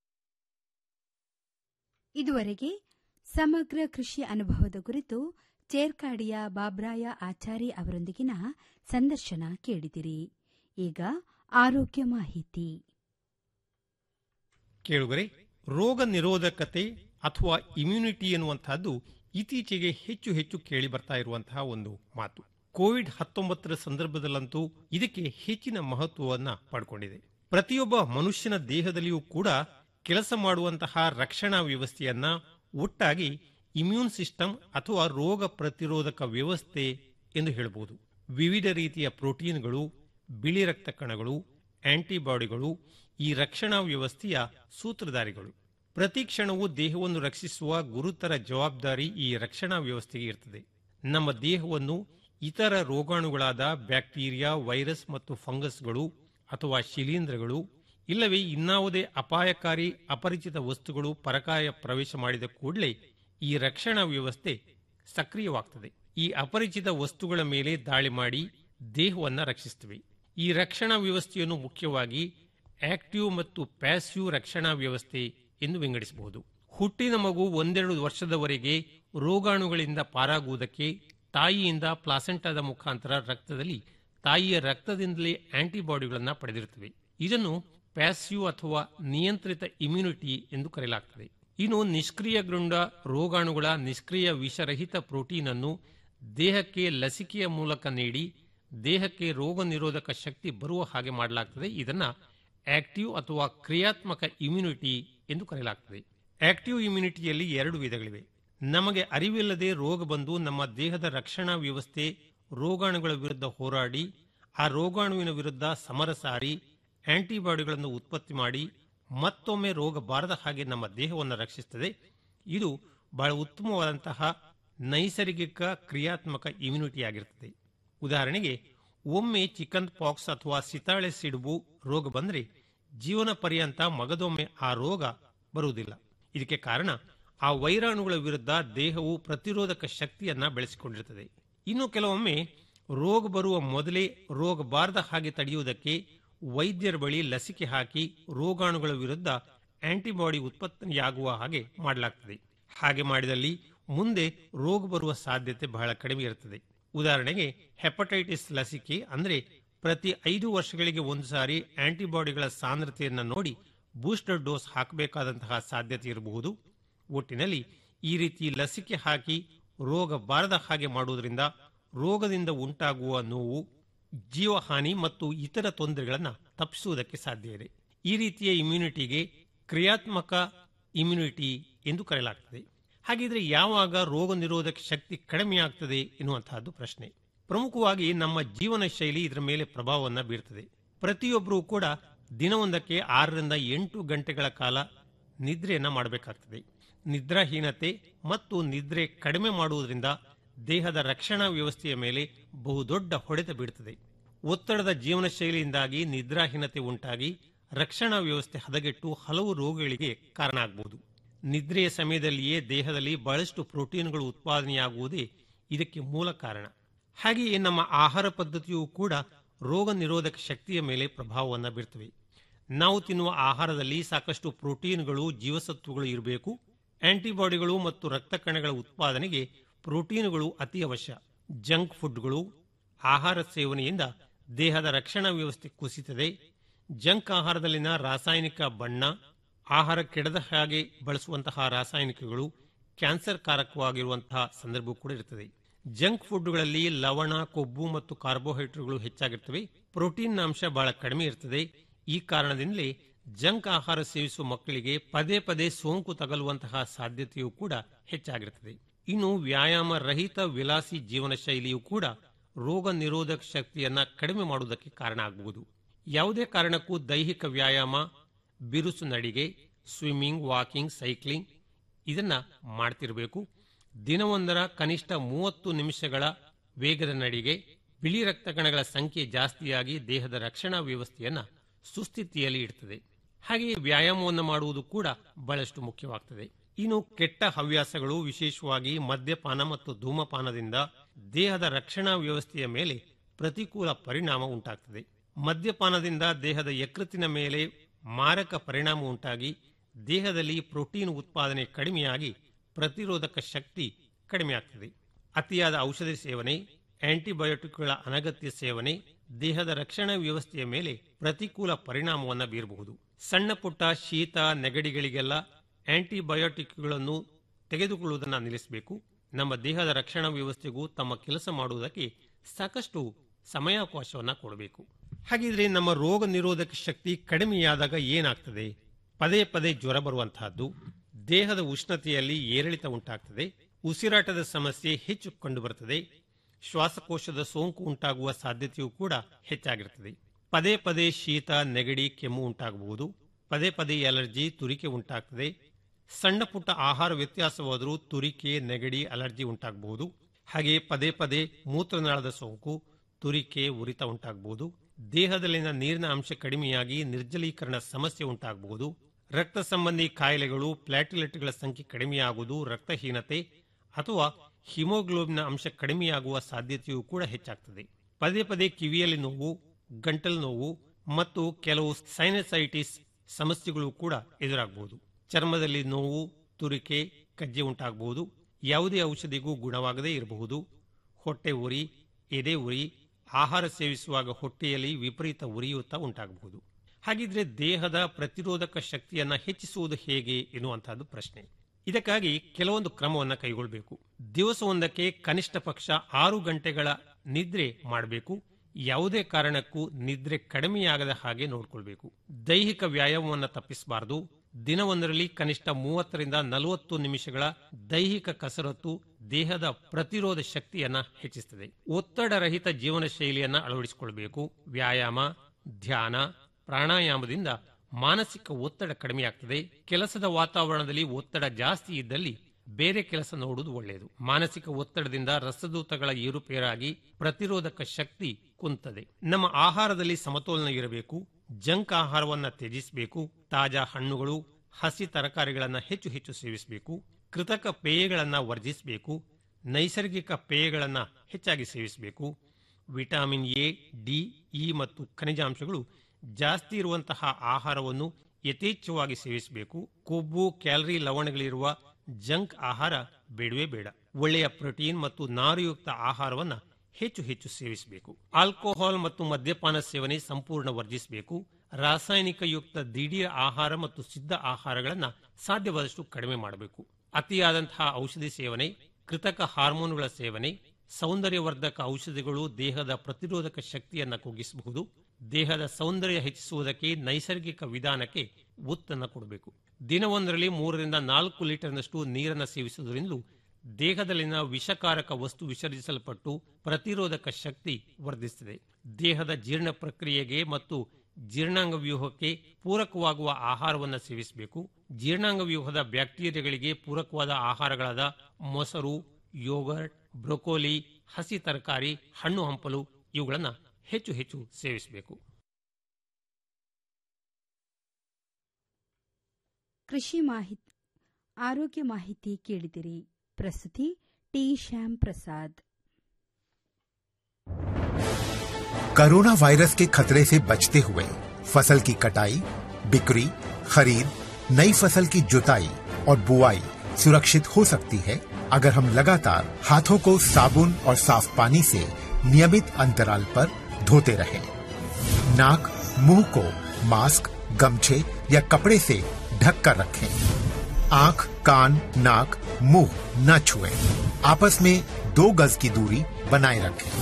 ಇದುವರೆಗೆ ಸಮಗ್ರ ಕೃಷಿ ಅನುಭವದ ಕುರಿತು ಚೇರ್ಕಾಡಿಯ ಬಾಬ್ರಾಯ ಆಚಾರಿ ಅವರೊಂದಿಗಿನ ಸಂದರ್ಶನ ಕೇಳಿದಿರಿ ಈಗ ಆರೋಗ್ಯ ಮಾಹಿತಿ ಕೇಳುಗರೆ ರೋಗ ನಿರೋಧಕತೆ ಅಥವಾ ಇಮ್ಯುನಿಟಿ ಎನ್ನುವಂತಹದ್ದು ಇತ್ತೀಚೆಗೆ ಹೆಚ್ಚು ಹೆಚ್ಚು ಕೇಳಿ ಬರ್ತಾ ಇರುವಂತಹ ಒಂದು ಮಾತು ಕೋವಿಡ್ ಹತ್ತೊಂಬತ್ತರ ಸಂದರ್ಭದಲ್ಲಂತೂ ಇದಕ್ಕೆ ಹೆಚ್ಚಿನ ಮಹತ್ವವನ್ನ ಪಡ್ಕೊಂಡಿದೆ ಪ್ರತಿಯೊಬ್ಬ ಮನುಷ್ಯನ ದೇಹದಲ್ಲಿಯೂ ಕೂಡ ಕೆಲಸ ಮಾಡುವಂತಹ ರಕ್ಷಣಾ ವ್ಯವಸ್ಥೆಯನ್ನ ಒಟ್ಟಾಗಿ ಇಮ್ಯೂನ್ ಸಿಸ್ಟಮ್ ಅಥವಾ ರೋಗ ಪ್ರತಿರೋಧಕ ವ್ಯವಸ್ಥೆ ಎಂದು ಹೇಳಬಹುದು ವಿವಿಧ ರೀತಿಯ ಪ್ರೋಟೀನ್ಗಳು ಬಿಳಿ ರಕ್ತ ಕಣಗಳು ಆಂಟಿಬಾಡಿಗಳು ಈ ರಕ್ಷಣಾ ವ್ಯವಸ್ಥೆಯ ಸೂತ್ರಧಾರಿಗಳು ಪ್ರತಿ ಕ್ಷಣವೂ ದೇಹವನ್ನು ರಕ್ಷಿಸುವ ಗುರುತರ ಜವಾಬ್ದಾರಿ ಈ ರಕ್ಷಣಾ ವ್ಯವಸ್ಥೆಗೆ ಇರ್ತದೆ ನಮ್ಮ ದೇಹವನ್ನು ಇತರ ರೋಗಾಣುಗಳಾದ ಬ್ಯಾಕ್ಟೀರಿಯಾ ವೈರಸ್ ಮತ್ತು ಫಂಗಸ್ಗಳು ಅಥವಾ ಶಿಲೀಂಧ್ರಗಳು ಇಲ್ಲವೇ ಇನ್ನಾವುದೇ ಅಪಾಯಕಾರಿ ಅಪರಿಚಿತ ವಸ್ತುಗಳು ಪರಕಾಯ ಪ್ರವೇಶ ಮಾಡಿದ ಕೂಡಲೇ ಈ ರಕ್ಷಣಾ ವ್ಯವಸ್ಥೆ ಸಕ್ರಿಯವಾಗ್ತದೆ ಈ ಅಪರಿಚಿತ ವಸ್ತುಗಳ ಮೇಲೆ ದಾಳಿ ಮಾಡಿ ದೇಹವನ್ನು ರಕ್ಷಿಸುತ್ತವೆ ಈ ರಕ್ಷಣಾ ವ್ಯವಸ್ಥೆಯನ್ನು ಮುಖ್ಯವಾಗಿ ಆಕ್ಟಿವ್ ಮತ್ತು ಪ್ಯಾಸಿವ್ ರಕ್ಷಣಾ ವ್ಯವಸ್ಥೆ ಎಂದು ವಿಂಗಡಿಸಬಹುದು ಹುಟ್ಟಿನ ಮಗು ಒಂದೆರಡು ವರ್ಷದವರೆಗೆ ರೋಗಾಣುಗಳಿಂದ ಪಾರಾಗುವುದಕ್ಕೆ ತಾಯಿಯಿಂದ ಪ್ಲಾಸೆಂಟಾದ ಮುಖಾಂತರ ರಕ್ತದಲ್ಲಿ ತಾಯಿಯ ರಕ್ತದಿಂದಲೇ ಆಂಟಿಬಾಡಿಗಳನ್ನು ಪಡೆದಿರುತ್ತವೆ ಇದನ್ನು ಪ್ಯಾಸಿವ್ ಅಥವಾ ನಿಯಂತ್ರಿತ ಇಮ್ಯುನಿಟಿ ಎಂದು ಕರೆಯಲಾಗುತ್ತದೆ ಇನ್ನು ನಿಷ್ಕ್ರಿಯಗೊಂಡ ರೋಗಾಣುಗಳ ನಿಷ್ಕ್ರಿಯ ವಿಷರಹಿತ ಪ್ರೋಟೀನ್ ಅನ್ನು ದೇಹಕ್ಕೆ ಲಸಿಕೆಯ ಮೂಲಕ ನೀಡಿ ದೇಹಕ್ಕೆ ರೋಗ ನಿರೋಧಕ ಶಕ್ತಿ ಬರುವ ಹಾಗೆ ಮಾಡಲಾಗ್ತದೆ ಇದನ್ನ ಆಕ್ಟಿವ್ ಅಥವಾ ಕ್ರಿಯಾತ್ಮಕ ಇಮ್ಯುನಿಟಿ ಎಂದು ಕರೆಯಲಾಗ್ತದೆ ಆಕ್ಟಿವ್ ಇಮ್ಯುನಿಟಿಯಲ್ಲಿ ಎರಡು ವಿಧಗಳಿವೆ ನಮಗೆ ಅರಿವಿಲ್ಲದೆ ರೋಗ ಬಂದು ನಮ್ಮ ದೇಹದ ರಕ್ಷಣಾ ವ್ಯವಸ್ಥೆ ರೋಗಾಣುಗಳ ವಿರುದ್ಧ ಹೋರಾಡಿ ಆ ರೋಗಾಣುವಿನ ವಿರುದ್ಧ ಸಮರ ಸಾರಿ ಆಂಟಿಬಾಡಿಗಳನ್ನು ಉತ್ಪತ್ತಿ ಮಾಡಿ ಮತ್ತೊಮ್ಮೆ ರೋಗ ಬಾರದ ಹಾಗೆ ನಮ್ಮ ದೇಹವನ್ನು ರಕ್ಷಿಸುತ್ತದೆ ಇದು ಬಹಳ ಉತ್ತಮವಾದಂತಹ ನೈಸರ್ಗಿಕ ಕ್ರಿಯಾತ್ಮಕ ಇಮ್ಯುನಿಟಿ ಆಗಿರುತ್ತದೆ ಉದಾಹರಣೆಗೆ ಒಮ್ಮೆ ಚಿಕನ್ ಪಾಕ್ಸ್ ಅಥವಾ ಸಿತಾಳೆ ಸಿಡುಬು ರೋಗ ಬಂದರೆ ಜೀವನ ಪರ್ಯಂತ ಮಗದೊಮ್ಮೆ ಆ ರೋಗ ಬರುವುದಿಲ್ಲ ಇದಕ್ಕೆ ಕಾರಣ ಆ ವೈರಾಣುಗಳ ವಿರುದ್ಧ ದೇಹವು ಪ್ರತಿರೋಧಕ ಶಕ್ತಿಯನ್ನ ಬೆಳೆಸಿಕೊಂಡಿರುತ್ತದೆ ಇನ್ನು ಕೆಲವೊಮ್ಮೆ ರೋಗ ಬರುವ ಮೊದಲೇ ರೋಗ ಬಾರದ ಹಾಗೆ ತಡೆಯುವುದಕ್ಕೆ ವೈದ್ಯರ ಬಳಿ ಲಸಿಕೆ ಹಾಕಿ ರೋಗಾಣುಗಳ ವಿರುದ್ಧ ಆಂಟಿಬಾಡಿ ಉತ್ಪತ್ತಿಯಾಗುವ ಹಾಗೆ ಮಾಡಲಾಗ್ತದೆ ಹಾಗೆ ಮಾಡಿದಲ್ಲಿ ಮುಂದೆ ರೋಗ ಬರುವ ಸಾಧ್ಯತೆ ಬಹಳ ಕಡಿಮೆ ಇರುತ್ತದೆ ಉದಾಹರಣೆಗೆ ಹೆಪಟೈಟಿಸ್ ಲಸಿಕೆ ಅಂದ್ರೆ ಪ್ರತಿ ಐದು ವರ್ಷಗಳಿಗೆ ಒಂದು ಸಾರಿ ಆಂಟಿಬಾಡಿಗಳ ಸಾಂದ್ರತೆಯನ್ನು ನೋಡಿ ಬೂಸ್ಟರ್ ಡೋಸ್ ಹಾಕಬೇಕಾದಂತಹ ಸಾಧ್ಯತೆ ಇರಬಹುದು ಒಟ್ಟಿನಲ್ಲಿ ಈ ರೀತಿ ಲಸಿಕೆ ಹಾಕಿ ರೋಗ ಬಾರದ ಹಾಗೆ ಮಾಡುವುದರಿಂದ ರೋಗದಿಂದ ಉಂಟಾಗುವ ನೋವು ಜೀವಹಾನಿ ಮತ್ತು ಇತರ ತೊಂದರೆಗಳನ್ನು ತಪ್ಪಿಸುವುದಕ್ಕೆ ಸಾಧ್ಯ ಇದೆ ಈ ರೀತಿಯ ಇಮ್ಯುನಿಟಿಗೆ ಕ್ರಿಯಾತ್ಮಕ ಇಮ್ಯುನಿಟಿ ಎಂದು ಕರೆಯಲಾಗುತ್ತದೆ ಹಾಗಿದ್ರೆ ಯಾವಾಗ ರೋಗ ನಿರೋಧಕ ಶಕ್ತಿ ಕಡಿಮೆ ಆಗ್ತದೆ ಎನ್ನುವಂತಹದ್ದು ಪ್ರಶ್ನೆ ಪ್ರಮುಖವಾಗಿ ನಮ್ಮ ಜೀವನ ಶೈಲಿ ಇದರ ಮೇಲೆ ಪ್ರಭಾವವನ್ನು ಬೀರ್ತದೆ ಪ್ರತಿಯೊಬ್ಬರೂ ಕೂಡ ದಿನವೊಂದಕ್ಕೆ ಆರರಿಂದ ಎಂಟು ಗಂಟೆಗಳ ಕಾಲ ನಿದ್ರೆಯನ್ನ ಮಾಡಬೇಕಾಗ್ತದೆ ನಿದ್ರಾಹೀನತೆ ಮತ್ತು ನಿದ್ರೆ ಕಡಿಮೆ ಮಾಡುವುದರಿಂದ ದೇಹದ ರಕ್ಷಣಾ ವ್ಯವಸ್ಥೆಯ ಮೇಲೆ ಬಹುದೊಡ್ಡ ಹೊಡೆತ ಬೀಳುತ್ತದೆ ಒತ್ತಡದ ಜೀವನ ಶೈಲಿಯಿಂದಾಗಿ ನಿದ್ರಾಹೀನತೆ ಉಂಟಾಗಿ ರಕ್ಷಣಾ ವ್ಯವಸ್ಥೆ ಹದಗೆಟ್ಟು ಹಲವು ರೋಗಗಳಿಗೆ ಕಾರಣ ಆಗಬಹುದು ನಿದ್ರೆಯ ಸಮಯದಲ್ಲಿಯೇ ದೇಹದಲ್ಲಿ ಬಹಳಷ್ಟು ಪ್ರೋಟೀನ್ಗಳು ಉತ್ಪಾದನೆಯಾಗುವುದೇ ಇದಕ್ಕೆ ಮೂಲ ಕಾರಣ ಹಾಗೆಯೇ ನಮ್ಮ ಆಹಾರ ಪದ್ಧತಿಯೂ ಕೂಡ ರೋಗ ನಿರೋಧಕ ಶಕ್ತಿಯ ಮೇಲೆ ಪ್ರಭಾವವನ್ನು ಬೀರ್ತವೆ ನಾವು ತಿನ್ನುವ ಆಹಾರದಲ್ಲಿ ಸಾಕಷ್ಟು ಪ್ರೋಟೀನ್ಗಳು ಜೀವಸತ್ವಗಳು ಇರಬೇಕು ಆಂಟಿಬಾಡಿಗಳು ಮತ್ತು ರಕ್ತ ಕಣಗಳ ಉತ್ಪಾದನೆಗೆ ಪ್ರೋಟೀನ್ಗಳು ಅತಿ ಅವಶ್ಯ ಜಂಕ್ ಫುಡ್ಗಳು ಆಹಾರ ಸೇವನೆಯಿಂದ ದೇಹದ ರಕ್ಷಣಾ ವ್ಯವಸ್ಥೆ ಕುಸಿತದೆ ಜಂಕ್ ಆಹಾರದಲ್ಲಿನ ರಾಸಾಯನಿಕ ಬಣ್ಣ ಆಹಾರ ಕೆಡದ ಹಾಗೆ ಬಳಸುವಂತಹ ರಾಸಾಯನಿಕಗಳು ಕ್ಯಾನ್ಸರ್ ಕಾರಕವಾಗಿರುವಂತಹ ಸಂದರ್ಭ ಕೂಡ ಇರುತ್ತದೆ ಜಂಕ್ ಫುಡ್ಗಳಲ್ಲಿ ಲವಣ ಕೊಬ್ಬು ಮತ್ತು ಕಾರ್ಬೋಹೈಡ್ರೇಟ್ಗಳು ಹೆಚ್ಚಾಗಿರ್ತವೆ ಪ್ರೋಟೀನ್ ಅಂಶ ಬಹಳ ಕಡಿಮೆ ಇರ್ತದೆ ಈ ಕಾರಣದಿಂದಲೇ ಜಂಕ್ ಆಹಾರ ಸೇವಿಸುವ ಮಕ್ಕಳಿಗೆ ಪದೇ ಪದೇ ಸೋಂಕು ತಗಲುವಂತಹ ಸಾಧ್ಯತೆಯೂ ಕೂಡ ಹೆಚ್ಚಾಗಿರುತ್ತದೆ ಇನ್ನು ವ್ಯಾಯಾಮ ರಹಿತ ವಿಲಾಸಿ ಜೀವನ ಶೈಲಿಯೂ ಕೂಡ ರೋಗ ನಿರೋಧಕ ಶಕ್ತಿಯನ್ನ ಕಡಿಮೆ ಮಾಡುವುದಕ್ಕೆ ಕಾರಣ ಆಗಬಹುದು ಯಾವುದೇ ಕಾರಣಕ್ಕೂ ದೈಹಿಕ ವ್ಯಾಯಾಮ ಬಿರುಸು ನಡಿಗೆ ಸ್ವಿಮ್ಮಿಂಗ್ ವಾಕಿಂಗ್ ಸೈಕ್ಲಿಂಗ್ ಇದನ್ನ ಮಾಡ್ತಿರಬೇಕು ದಿನವೊಂದರ ಕನಿಷ್ಠ ಮೂವತ್ತು ನಿಮಿಷಗಳ ವೇಗದ ನಡಿಗೆ ಬಿಳಿ ರಕ್ತ ಕಣಗಳ ಸಂಖ್ಯೆ ಜಾಸ್ತಿಯಾಗಿ ದೇಹದ ರಕ್ಷಣಾ ವ್ಯವಸ್ಥೆಯನ್ನ ಸುಸ್ಥಿತಿಯಲ್ಲಿ ಇಡ್ತದೆ ಹಾಗೆಯೇ ವ್ಯಾಯಾಮವನ್ನು ಮಾಡುವುದು ಕೂಡ ಬಹಳಷ್ಟು ಮುಖ್ಯವಾಗ್ತದೆ ಇನ್ನು ಕೆಟ್ಟ ಹವ್ಯಾಸಗಳು ವಿಶೇಷವಾಗಿ ಮದ್ಯಪಾನ ಮತ್ತು ಧೂಮಪಾನದಿಂದ ದೇಹದ ರಕ್ಷಣಾ ವ್ಯವಸ್ಥೆಯ ಮೇಲೆ ಪ್ರತಿಕೂಲ ಪರಿಣಾಮ ಉಂಟಾಗ್ತದೆ ಮದ್ಯಪಾನದಿಂದ ದೇಹದ ಯಕೃತ್ತಿನ ಮೇಲೆ ಮಾರಕ ಪರಿಣಾಮ ಉಂಟಾಗಿ ದೇಹದಲ್ಲಿ ಪ್ರೋಟೀನ್ ಉತ್ಪಾದನೆ ಕಡಿಮೆಯಾಗಿ ಪ್ರತಿರೋಧಕ ಶಕ್ತಿ ಕಡಿಮೆಯಾಗ್ತದೆ ಅತಿಯಾದ ಔಷಧಿ ಸೇವನೆ ಆಂಟಿಬಯೋಟಿಕ್ಗಳ ಅನಗತ್ಯ ಸೇವನೆ ದೇಹದ ರಕ್ಷಣಾ ವ್ಯವಸ್ಥೆಯ ಮೇಲೆ ಪ್ರತಿಕೂಲ ಪರಿಣಾಮವನ್ನು ಬೀರಬಹುದು ಸಣ್ಣ ಪುಟ್ಟ ಶೀತ ನೆಗಡಿಗಳಿಗೆಲ್ಲ ಆಂಟಿಬಯೋಟಿಕ್ಗಳನ್ನು ತೆಗೆದುಕೊಳ್ಳುವುದನ್ನು ನಿಲ್ಲಿಸಬೇಕು ನಮ್ಮ ದೇಹದ ರಕ್ಷಣಾ ವ್ಯವಸ್ಥೆಗೂ ತಮ್ಮ ಕೆಲಸ ಮಾಡುವುದಕ್ಕೆ ಸಾಕಷ್ಟು ಸಮಯಾವಕಾಶವನ್ನು ಕೊಡಬೇಕು ಹಾಗಿದ್ರೆ ನಮ್ಮ ರೋಗ ನಿರೋಧಕ ಶಕ್ತಿ ಕಡಿಮೆಯಾದಾಗ ಏನಾಗ್ತದೆ ಪದೇ ಪದೇ ಜ್ವರ ಬರುವಂತಹದ್ದು ದೇಹದ ಉಷ್ಣತೆಯಲ್ಲಿ ಏರಿಳಿತ ಉಂಟಾಗ್ತದೆ ಉಸಿರಾಟದ ಸಮಸ್ಯೆ ಹೆಚ್ಚು ಕಂಡುಬರುತ್ತದೆ ಶ್ವಾಸಕೋಶದ ಸೋಂಕು ಉಂಟಾಗುವ ಸಾಧ್ಯತೆಯೂ ಕೂಡ ಹೆಚ್ಚಾಗಿರುತ್ತದೆ ಪದೇ ಪದೇ ಶೀತ ನೆಗಡಿ ಕೆಮ್ಮು ಉಂಟಾಗಬಹುದು ಪದೇ ಪದೇ ಅಲರ್ಜಿ ತುರಿಕೆ ಉಂಟಾಗ್ತದೆ ಸಣ್ಣ ಪುಟ್ಟ ಆಹಾರ ವ್ಯತ್ಯಾಸವಾದರೂ ತುರಿಕೆ ನೆಗಡಿ ಅಲರ್ಜಿ ಉಂಟಾಗಬಹುದು ಹಾಗೆ ಪದೇ ಪದೇ ಮೂತ್ರನಾಳದ ಸೋಂಕು ತುರಿಕೆ ಉರಿತ ಉಂಟಾಗಬಹುದು ದೇಹದಲ್ಲಿನ ನೀರಿನ ಅಂಶ ಕಡಿಮೆಯಾಗಿ ನಿರ್ಜಲೀಕರಣ ಸಮಸ್ಯೆ ಉಂಟಾಗಬಹುದು ರಕ್ತ ಸಂಬಂಧಿ ಕಾಯಿಲೆಗಳು ಪ್ಲಾಟಿಲೆಟ್ಗಳ ಸಂಖ್ಯೆ ಕಡಿಮೆಯಾಗುವುದು ರಕ್ತಹೀನತೆ ಅಥವಾ ಹಿಮೋಗ್ಲೋಬಿನ್ ಅಂಶ ಕಡಿಮೆಯಾಗುವ ಸಾಧ್ಯತೆಯೂ ಕೂಡ ಹೆಚ್ಚಾಗ್ತದೆ ಪದೇ ಪದೇ ಕಿವಿಯಲ್ಲಿ ನೋವು ಗಂಟಲು ನೋವು ಮತ್ತು ಕೆಲವು ಸೈನಸೈಟಿಸ್ ಸಮಸ್ಯೆಗಳು ಕೂಡ ಎದುರಾಗಬಹುದು ಚರ್ಮದಲ್ಲಿ ನೋವು ತುರಿಕೆ ಕಜ್ಜೆ ಉಂಟಾಗಬಹುದು ಯಾವುದೇ ಔಷಧಿಗೂ ಗುಣವಾಗದೇ ಇರಬಹುದು ಹೊಟ್ಟೆ ಉರಿ ಎದೆ ಉರಿ ಆಹಾರ ಸೇವಿಸುವಾಗ ಹೊಟ್ಟೆಯಲ್ಲಿ ವಿಪರೀತ ಉರಿಯೂತ ಉಂಟಾಗಬಹುದು ಹಾಗಿದ್ರೆ ದೇಹದ ಪ್ರತಿರೋಧಕ ಶಕ್ತಿಯನ್ನ ಹೆಚ್ಚಿಸುವುದು ಹೇಗೆ ಎನ್ನುವಂತಹದ್ದು ಪ್ರಶ್ನೆ ಇದಕ್ಕಾಗಿ ಕೆಲವೊಂದು ಕ್ರಮವನ್ನು ಕೈಗೊಳ್ಳಬೇಕು ದಿವಸವೊಂದಕ್ಕೆ ಕನಿಷ್ಠ ಪಕ್ಷ ಆರು ಗಂಟೆಗಳ ನಿದ್ರೆ ಮಾಡಬೇಕು ಯಾವುದೇ ಕಾರಣಕ್ಕೂ ನಿದ್ರೆ ಕಡಿಮೆಯಾಗದ ಹಾಗೆ ನೋಡ್ಕೊಳ್ಬೇಕು ದೈಹಿಕ ವ್ಯಾಯಾಮವನ್ನು ತಪ್ಪಿಸಬಾರದು ದಿನವೊಂದರಲ್ಲಿ ಕನಿಷ್ಠ ಮೂವತ್ತರಿಂದ ನಲವತ್ತು ನಿಮಿಷಗಳ ದೈಹಿಕ ಕಸರತ್ತು ದೇಹದ ಪ್ರತಿರೋಧ ಶಕ್ತಿಯನ್ನ ಹೆಚ್ಚಿಸುತ್ತದೆ ಒತ್ತಡರಹಿತ ಜೀವನ ಶೈಲಿಯನ್ನ ಅಳವಡಿಸಿಕೊಳ್ಬೇಕು ವ್ಯಾಯಾಮ ಧ್ಯಾನ ಪ್ರಾಣಾಯಾಮದಿಂದ ಮಾನಸಿಕ ಒತ್ತಡ ಕಡಿಮೆಯಾಗ್ತದೆ ಕೆಲಸದ ವಾತಾವರಣದಲ್ಲಿ ಒತ್ತಡ ಜಾಸ್ತಿ ಇದ್ದಲ್ಲಿ ಬೇರೆ ಕೆಲಸ ನೋಡುವುದು ಒಳ್ಳೆಯದು ಮಾನಸಿಕ ಒತ್ತಡದಿಂದ ರಸದೂತಗಳ ಏರುಪೇರಾಗಿ ಪ್ರತಿರೋಧಕ ಶಕ್ತಿ ಕುಂತದೆ ನಮ್ಮ ಆಹಾರದಲ್ಲಿ ಸಮತೋಲನ ಇರಬೇಕು ಜಂಕ್ ಆಹಾರವನ್ನ ತ್ಯಜಿಸಬೇಕು ತಾಜಾ ಹಣ್ಣುಗಳು ಹಸಿ ತರಕಾರಿಗಳನ್ನ ಹೆಚ್ಚು ಹೆಚ್ಚು ಸೇವಿಸಬೇಕು ಕೃತಕ ಪೇಯಗಳನ್ನ ವರ್ಜಿಸಬೇಕು ನೈಸರ್ಗಿಕ ಪೇಯಗಳನ್ನ ಹೆಚ್ಚಾಗಿ ಸೇವಿಸಬೇಕು ವಿಟಮಿನ್ ಎ ಡಿ ಇ ಮತ್ತು ಖನಿಜಾಂಶಗಳು ಜಾಸ್ತಿ ಇರುವಂತಹ ಆಹಾರವನ್ನು ಯಥೇಚ್ಛವಾಗಿ ಸೇವಿಸಬೇಕು ಕೊಬ್ಬು ಕ್ಯಾಲರಿ ಲವಣಗಳಿರುವ ಜಂಕ್ ಆಹಾರ ಬೇಡವೇ ಬೇಡ ಒಳ್ಳೆಯ ಪ್ರೋಟೀನ್ ಮತ್ತು ನಾರುಯುಕ್ತ ಆಹಾರವನ್ನ ಹೆಚ್ಚು ಹೆಚ್ಚು ಸೇವಿಸಬೇಕು ಆಲ್ಕೋಹಾಲ್ ಮತ್ತು ಮದ್ಯಪಾನ ಸೇವನೆ ಸಂಪೂರ್ಣ ವರ್ಜಿಸಬೇಕು ರಾಸಾಯನಿಕ ಯುಕ್ತ ದಿಢೀರ್ ಆಹಾರ ಮತ್ತು ಸಿದ್ಧ ಆಹಾರಗಳನ್ನ ಸಾಧ್ಯವಾದಷ್ಟು ಕಡಿಮೆ ಮಾಡಬೇಕು ಅತಿಯಾದಂತಹ ಔಷಧಿ ಸೇವನೆ ಕೃತಕ ಹಾರ್ಮೋನ್ಗಳ ಸೇವನೆ ಸೌಂದರ್ಯವರ್ಧಕ ಔಷಧಿಗಳು ದೇಹದ ಪ್ರತಿರೋಧಕ ಶಕ್ತಿಯನ್ನ ಕುಗ್ಗಿಸಬಹುದು ದೇಹದ ಸೌಂದರ್ಯ ಹೆಚ್ಚಿಸುವುದಕ್ಕೆ ನೈಸರ್ಗಿಕ ವಿಧಾನಕ್ಕೆ ಒತ್ತನ್ನು ಕೊಡಬೇಕು ದಿನವೊಂದರಲ್ಲಿ ಮೂರರಿಂದ ನಾಲ್ಕು ಲೀಟರ್ನಷ್ಟು ನೀರನ್ನು ಸೇವಿಸುವುದರಿಂದ ದೇಹದಲ್ಲಿನ ವಿಷಕಾರಕ ವಸ್ತು ವಿಸರ್ಜಿಸಲ್ಪಟ್ಟು ಪ್ರತಿರೋಧಕ ಶಕ್ತಿ ವರ್ಧಿಸುತ್ತದೆ ದೇಹದ ಜೀರ್ಣ ಪ್ರಕ್ರಿಯೆಗೆ ಮತ್ತು ಜೀರ್ಣಾಂಗ ವ್ಯೂಹಕ್ಕೆ ಪೂರಕವಾಗುವ ಆಹಾರವನ್ನು ಸೇವಿಸಬೇಕು ಜೀರ್ಣಾಂಗ ವ್ಯೂಹದ ಬ್ಯಾಕ್ಟೀರಿಯಾಗಳಿಗೆ ಪೂರಕವಾದ ಆಹಾರಗಳಾದ ಮೊಸರು ಯೋಗರ್ಟ್ ಬ್ರೊಕೋಲಿ ಹಸಿ ತರಕಾರಿ ಹಣ್ಣು ಹಂಪಲು ಇವುಗಳನ್ನು ಹೆಚ್ಚು ಹೆಚ್ಚು ಸೇವಿಸಬೇಕು ಕೃಷಿ ಮಾಹಿತಿ ಆರೋಗ್ಯ ಮಾಹಿತಿ ಕೇಳಿದಿರಿ ಪ್ರಸ್ತುತಿ T Shyam Prasad corona virus के खतरे से बचते हुए फसल की कटाई बिक्री खरीद नई फसल की जुताई और बुआई सुरक्षित हो सकती है अगर हम लगातार हाथों को साबुन और साफ पानी से नियमित अंतराल पर धोते रहें। नाक मुंह को मास्क गमछे या कपड़े से ढक कर रखें आंख कान नाक मुंह न छुएं। आपस में दो गज की दूरी बनाए रखें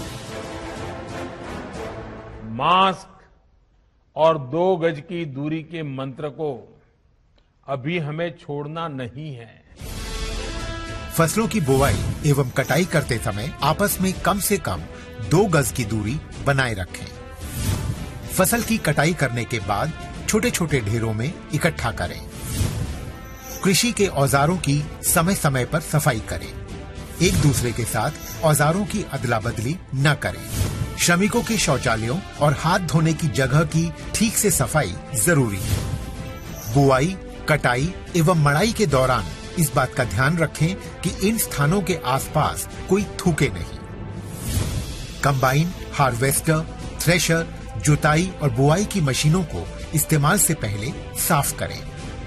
मास्क और दो गज की दूरी के मंत्र को अभी हमें छोड़ना नहीं है फसलों की बुवाई एवं कटाई करते समय आपस में कम से कम दो गज की दूरी बनाए रखें फसल की कटाई करने के बाद छोटे छोटे ढेरों में इकट्ठा करें कृषि के औजारों की समय समय पर सफाई करें एक दूसरे के साथ औजारों की अदला बदली न करें श्रमिकों के शौचालयों और हाथ धोने की जगह की ठीक से सफाई जरूरी है बुआई कटाई एवं मड़ाई के दौरान इस बात का ध्यान रखें कि इन स्थानों के आसपास कोई थूके नहीं कंबाइन हार्वेस्टर थ्रेशर जुताई और बुआई की मशीनों को इस्तेमाल से पहले साफ करें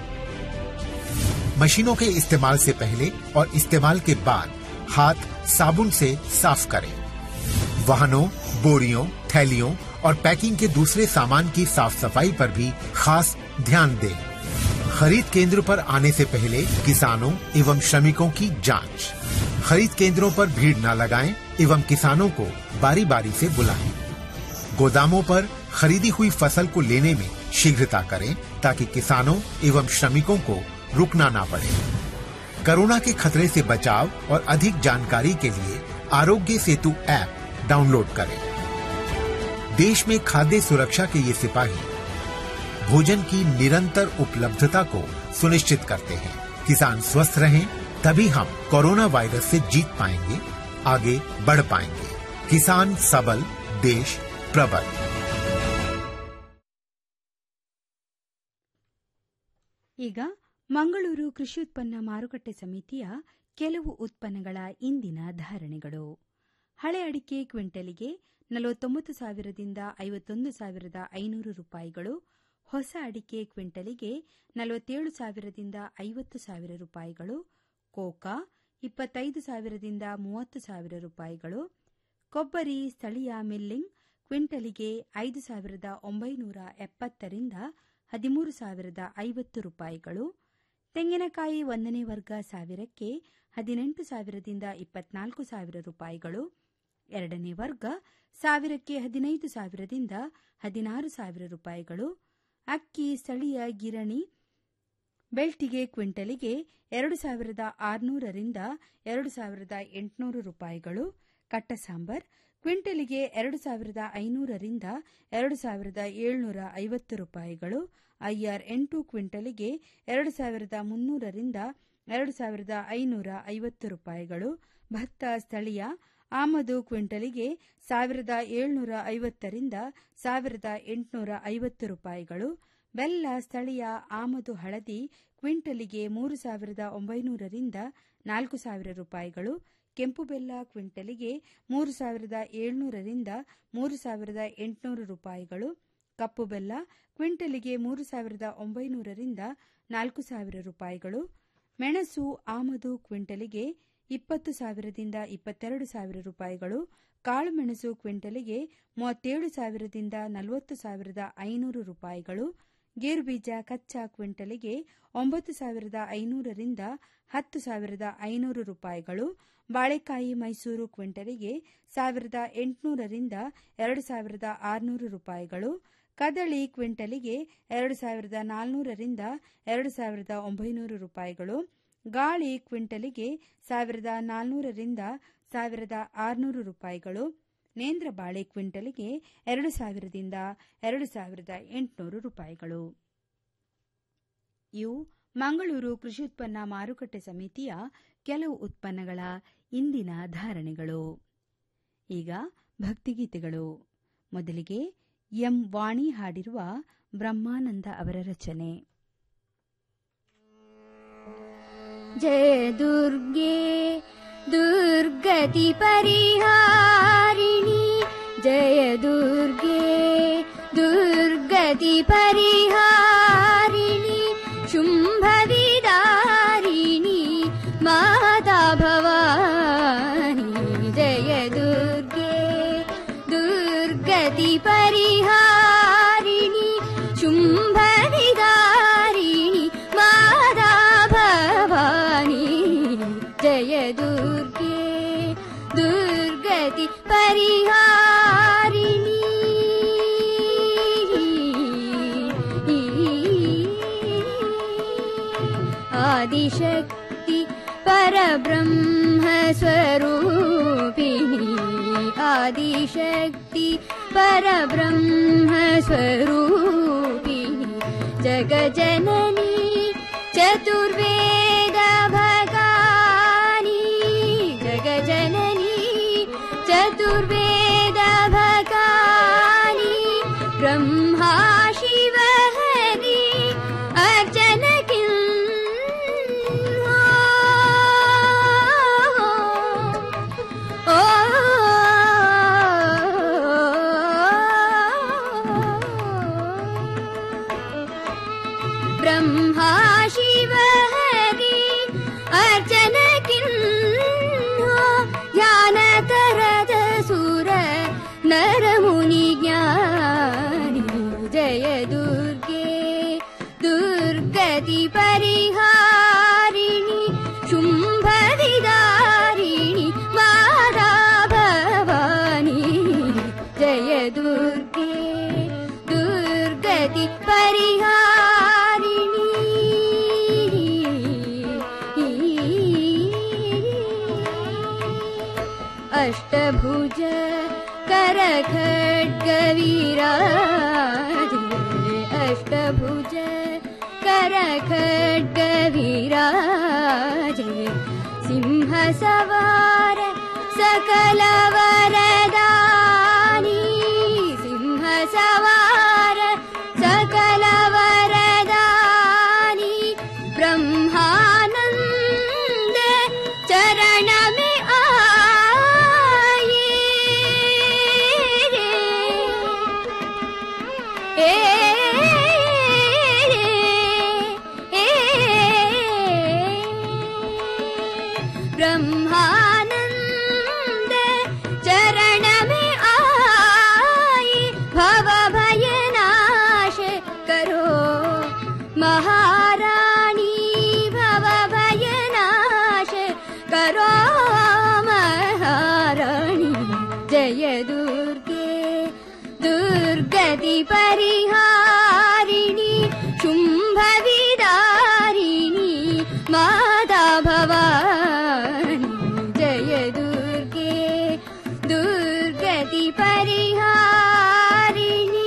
मशीनों के इस्तेमाल से पहले और इस्तेमाल के बाद हाथ साबुन से साफ करें वाहनों बोरियों थैलियों और पैकिंग के दूसरे सामान की साफ सफाई पर भी खास ध्यान दें खरीद केंद्र पर आने से पहले किसानों एवं श्रमिकों की जांच खरीद केंद्रों पर भीड़ न लगाएं एवं किसानों को बारी बारी से बुलाएं गोदामों पर खरीदी हुई फसल को लेने में शीघ्रता करें ताकि किसानों एवं श्रमिकों को रुकना ना पड़े कोरोना के खतरे से बचाव और अधिक जानकारी के लिए आरोग्य सेतु ऐप डाउनलोड करें देश में खाद्य सुरक्षा के ये सिपाही भोजन की निरंतर उपलब्धता को सुनिश्चित करते हैं किसान स्वस्थ रहें तभी हम कोरोना वायरस से जीत पाएंगे आगे बढ़ पाएंगे किसान सबल देश प्रबल ಈಗ ಮಂಗಳೂರು ಕೃಷಿ ಉತ್ಪನ್ನ ಮಾರುಕಟ್ಟೆ ಸಮಿತಿಯ ಕೆಲವು ಉತ್ಪನ್ನಗಳ ಇಂದಿನ ಧಾರಣೆಗಳು ಹಳೆ ಅಡಿಕೆ ಕ್ವಿಂಟಲಿಗೆ ನಲವತ್ತೊಂಬತ್ತು ಸಾವಿರದಿಂದ ಐವತ್ತೊಂದು ಸಾವಿರದ ಐನೂರು ರೂಪಾಯಿಗಳು ಹೊಸ ಅಡಿಕೆ ಕ್ವಿಂಟಲಿಗೆ ನಲವತ್ತೇಳು ಸಾವಿರದಿಂದ ಐವತ್ತು ಸಾವಿರ ರೂಪಾಯಿಗಳು ಕೋಕಾ ಇಪ್ಪತ್ತೈದು ಸಾವಿರದಿಂದ ಮೂವತ್ತು ಸಾವಿರ ರೂಪಾಯಿಗಳು ಕೊಬ್ಬರಿ ಸ್ಥಳೀಯ ಮಿಲ್ಲಿಂಗ್ ಕ್ವಿಂಟಲಿಗೆ ಐದು ಸಾವಿರದ ಒಂಬೈನೂರ ಎಪ್ಪತ್ತರಿಂದ ಹದಿಮೂರು ಸಾವಿರದ ಐವತ್ತು ರೂಪಾಯಿಗಳು ತೆಂಗಿನಕಾಯಿ ಒಂದನೇ ವರ್ಗ ಸಾವಿರಕ್ಕೆ ಹದಿನೆಂಟು ಸಾವಿರದಿಂದ ಇಪ್ಪತ್ನಾಲ್ಕು ಸಾವಿರ ರೂಪಾಯಿಗಳು ಎರಡನೇ ವರ್ಗ ಸಾವಿರಕ್ಕೆ ಹದಿನೈದು ಸಾವಿರದಿಂದ ಹದಿನಾರು ಸಾವಿರ ರೂಪಾಯಿಗಳು ಅಕ್ಕಿ ಸ್ಥಳೀಯ ಗಿರಣಿ ಬೆಲ್ಟಿಗೆ ಕ್ವಿಂಟಲಿಗೆ ಎರಡು ಸಾವಿರದ ಆರುನೂರರಿಂದ ಎರಡು ಸಾವಿರದ ಎಂಟುನೂರು ರೂಪಾಯಿಗಳು ಕಟ್ಟ ಸಾಂಬಾರ್ ಕ್ವಿಂಟಲಿಗೆ ಎರಡು ಸಾವಿರದ ಐನೂರರಿಂದ ಎರಡು ಸಾವಿರದ ಏಳ್ನೂರ ಐವತ್ತು ರೂಪಾಯಿಗಳು ಐಆರ್ ಎಂಟು ಕ್ವಿಂಟಲಿಗೆ ಎರಡು ಸಾವಿರದ ಮುನ್ನೂರರಿಂದ ಎರಡು ಸಾವಿರದ ಐನೂರ ಐವತ್ತು ರೂಪಾಯಿಗಳು ಭತ್ತ ಸ್ಥಳೀಯ ಆಮದು ಕ್ವಿಂಟಲಿಗೆ ಸಾವಿರದ ಏಳ್ನೂರ ಐವತ್ತರಿಂದ ಸಾವಿರದ ಎಂಟುನೂರ ಐವತ್ತು ರೂಪಾಯಿಗಳು ಬೆಲ್ಲ ಸ್ಥಳೀಯ ಆಮದು ಹಳದಿ ಕ್ವಿಂಟಲಿಗೆ ಮೂರು ಸಾವಿರದ ಒಂಬೈನೂರರಿಂದ ನಾಲ್ಕು ಸಾವಿರ ರೂಪಾಯಿಗಳು ಕೆಂಪು ಬೆಲ್ಲ ಕ್ವಿಂಟಲಿಗೆ ಮೂರು ಸಾವಿರದ ಏಳ್ನೂರರಿಂದ ಮೂರು ಸಾವಿರದ ಎಂಟುನೂರು ರೂಪಾಯಿಗಳು ಕಪ್ಪು ಬೆಲ್ಲ ಕ್ವಿಂಟಲಿಗೆ ಮೂರು ಸಾವಿರದ ಒಂಬೈನೂರರಿಂದ ನಾಲ್ಕು ಸಾವಿರ ರೂಪಾಯಿಗಳು ಮೆಣಸು ಆಮದು ಕ್ವಿಂಟಲಿಗೆ ಇಪ್ಪತ್ತು ಸಾವಿರದಿಂದ ಇಪ್ಪತ್ತೆರಡು ಸಾವಿರ ರೂಪಾಯಿಗಳು ಕಾಳುಮೆಣಸು ಕ್ವಿಂಟಲಿಗೆ ಮೂವತ್ತೇಳು ಸಾವಿರದಿಂದ ನಲವತ್ತು ಸಾವಿರದ ಐನೂರು ರೂಪಾಯಿಗಳು ಗೇರುಬೀಜ ಕಚ್ಚಾ ಕ್ವಿಂಟಲಿಗೆ ಒಂಬತ್ತು ಸಾವಿರದ ಐನೂರರಿಂದ ಹತ್ತು ಸಾವಿರದ ಐನೂರು ರೂಪಾಯಿಗಳು ಬಾಳೆಕಾಯಿ ಮೈಸೂರು ಕ್ವಿಂಟಲಿಗೆ ಸಾವಿರದ ಎಂಟುನೂರರಿಂದ ಎರಡು ಸಾವಿರದ ಆರುನೂರು ರೂಪಾಯಿಗಳು ಕದಳಿ ಕ್ವಿಂಟಲಿಗೆ ಎರಡು ಸಾವಿರದ ನಾಲ್ನೂರರಿಂದ ಎರಡು ಸಾವಿರದ ಒಂಬೈನೂರು ರೂಪಾಯಿಗಳು ಗಾಳಿ ಕ್ವಿಂಟಲಿಗೆ ಸಾವಿರದ ನಾಲ್ನೂರರಿಂದ ಸಾವಿರದ ಆರುನೂರು ರೂಪಾಯಿಗಳು ನೇಂದ್ರ ಬಾಳೆ ಕ್ವಿಂಟಲಿಗೆ ಎರಡು ಸಾವಿರದಿಂದ ಎರಡು ಸಾವಿರದ ಎಂಟುನೂರು ರೂಪಾಯಿಗಳು ಇವು ಮಂಗಳೂರು ಕೃಷಿ ಉತ್ಪನ್ನ ಮಾರುಕಟ್ಟೆ ಸಮಿತಿಯ ಕೆಲವು ಉತ್ಪನ್ನಗಳ ಇಂದಿನ ಧಾರಣೆಗಳು ಈಗ ಭಕ್ತಿಗೀತೆಗಳು ಮೊದಲಿಗೆ ಎಂ ವಾಣಿ ಹಾಡಿರುವ ಬ್ರಹ್ಮಾನಂದ ಅವರ ರಚನೆ जय दुर्गे दुर्गति परिहारिणि जय दुर्गे दुर्गति परिहारिणि शुम्भविदारिणि माता भवानी जय दुर्गे दुर्गति परिहारिणि शुम्भविदारिणि माता भवानी जय दुर्गे दुर्गति परिहारिणि आदिशक्ति परब्रह्म स्वरूपिणी आदिशक्ति परब्रह्म स्वरूपिणी जगजननी चतुर्वेद भगानी जगजननी चतुर्वेद भगानी ब्रह्मा शिव हरि अर्चन ओ ब्रह्मा शिव हरि अर्चन ध्यान तरद सुर नर मुनि ज्ञानी जय दुर्गे दुर्गति परिहारिणि शुम्भ विदारिणि माता भवानी जय दुर्गे दुर्गति परिहारिणि अष्टभुज करखड्गवीराजे अष्टभुज करखड्गवीराजे सिंह सवार सकल वरदानी सिंह सवार सकल वरदानी ब्रह्मानंद चरण में आए ए, ए, ब्रह्मानंद चरण में आई भव भय नाश करो महारानी भव भय नाश करो महारानी जय दुर्गे दुर्गति परिहारिणि शुम्भ विदारिणि माता भवानी जय दुर्गे दुर्गति परिहारिणि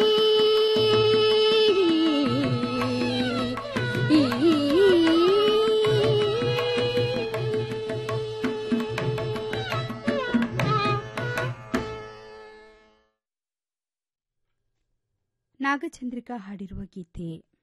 ನಾಗಚಂದ್ರಿಕಾ ಹಾಡಿರುವ ಗೀತೆ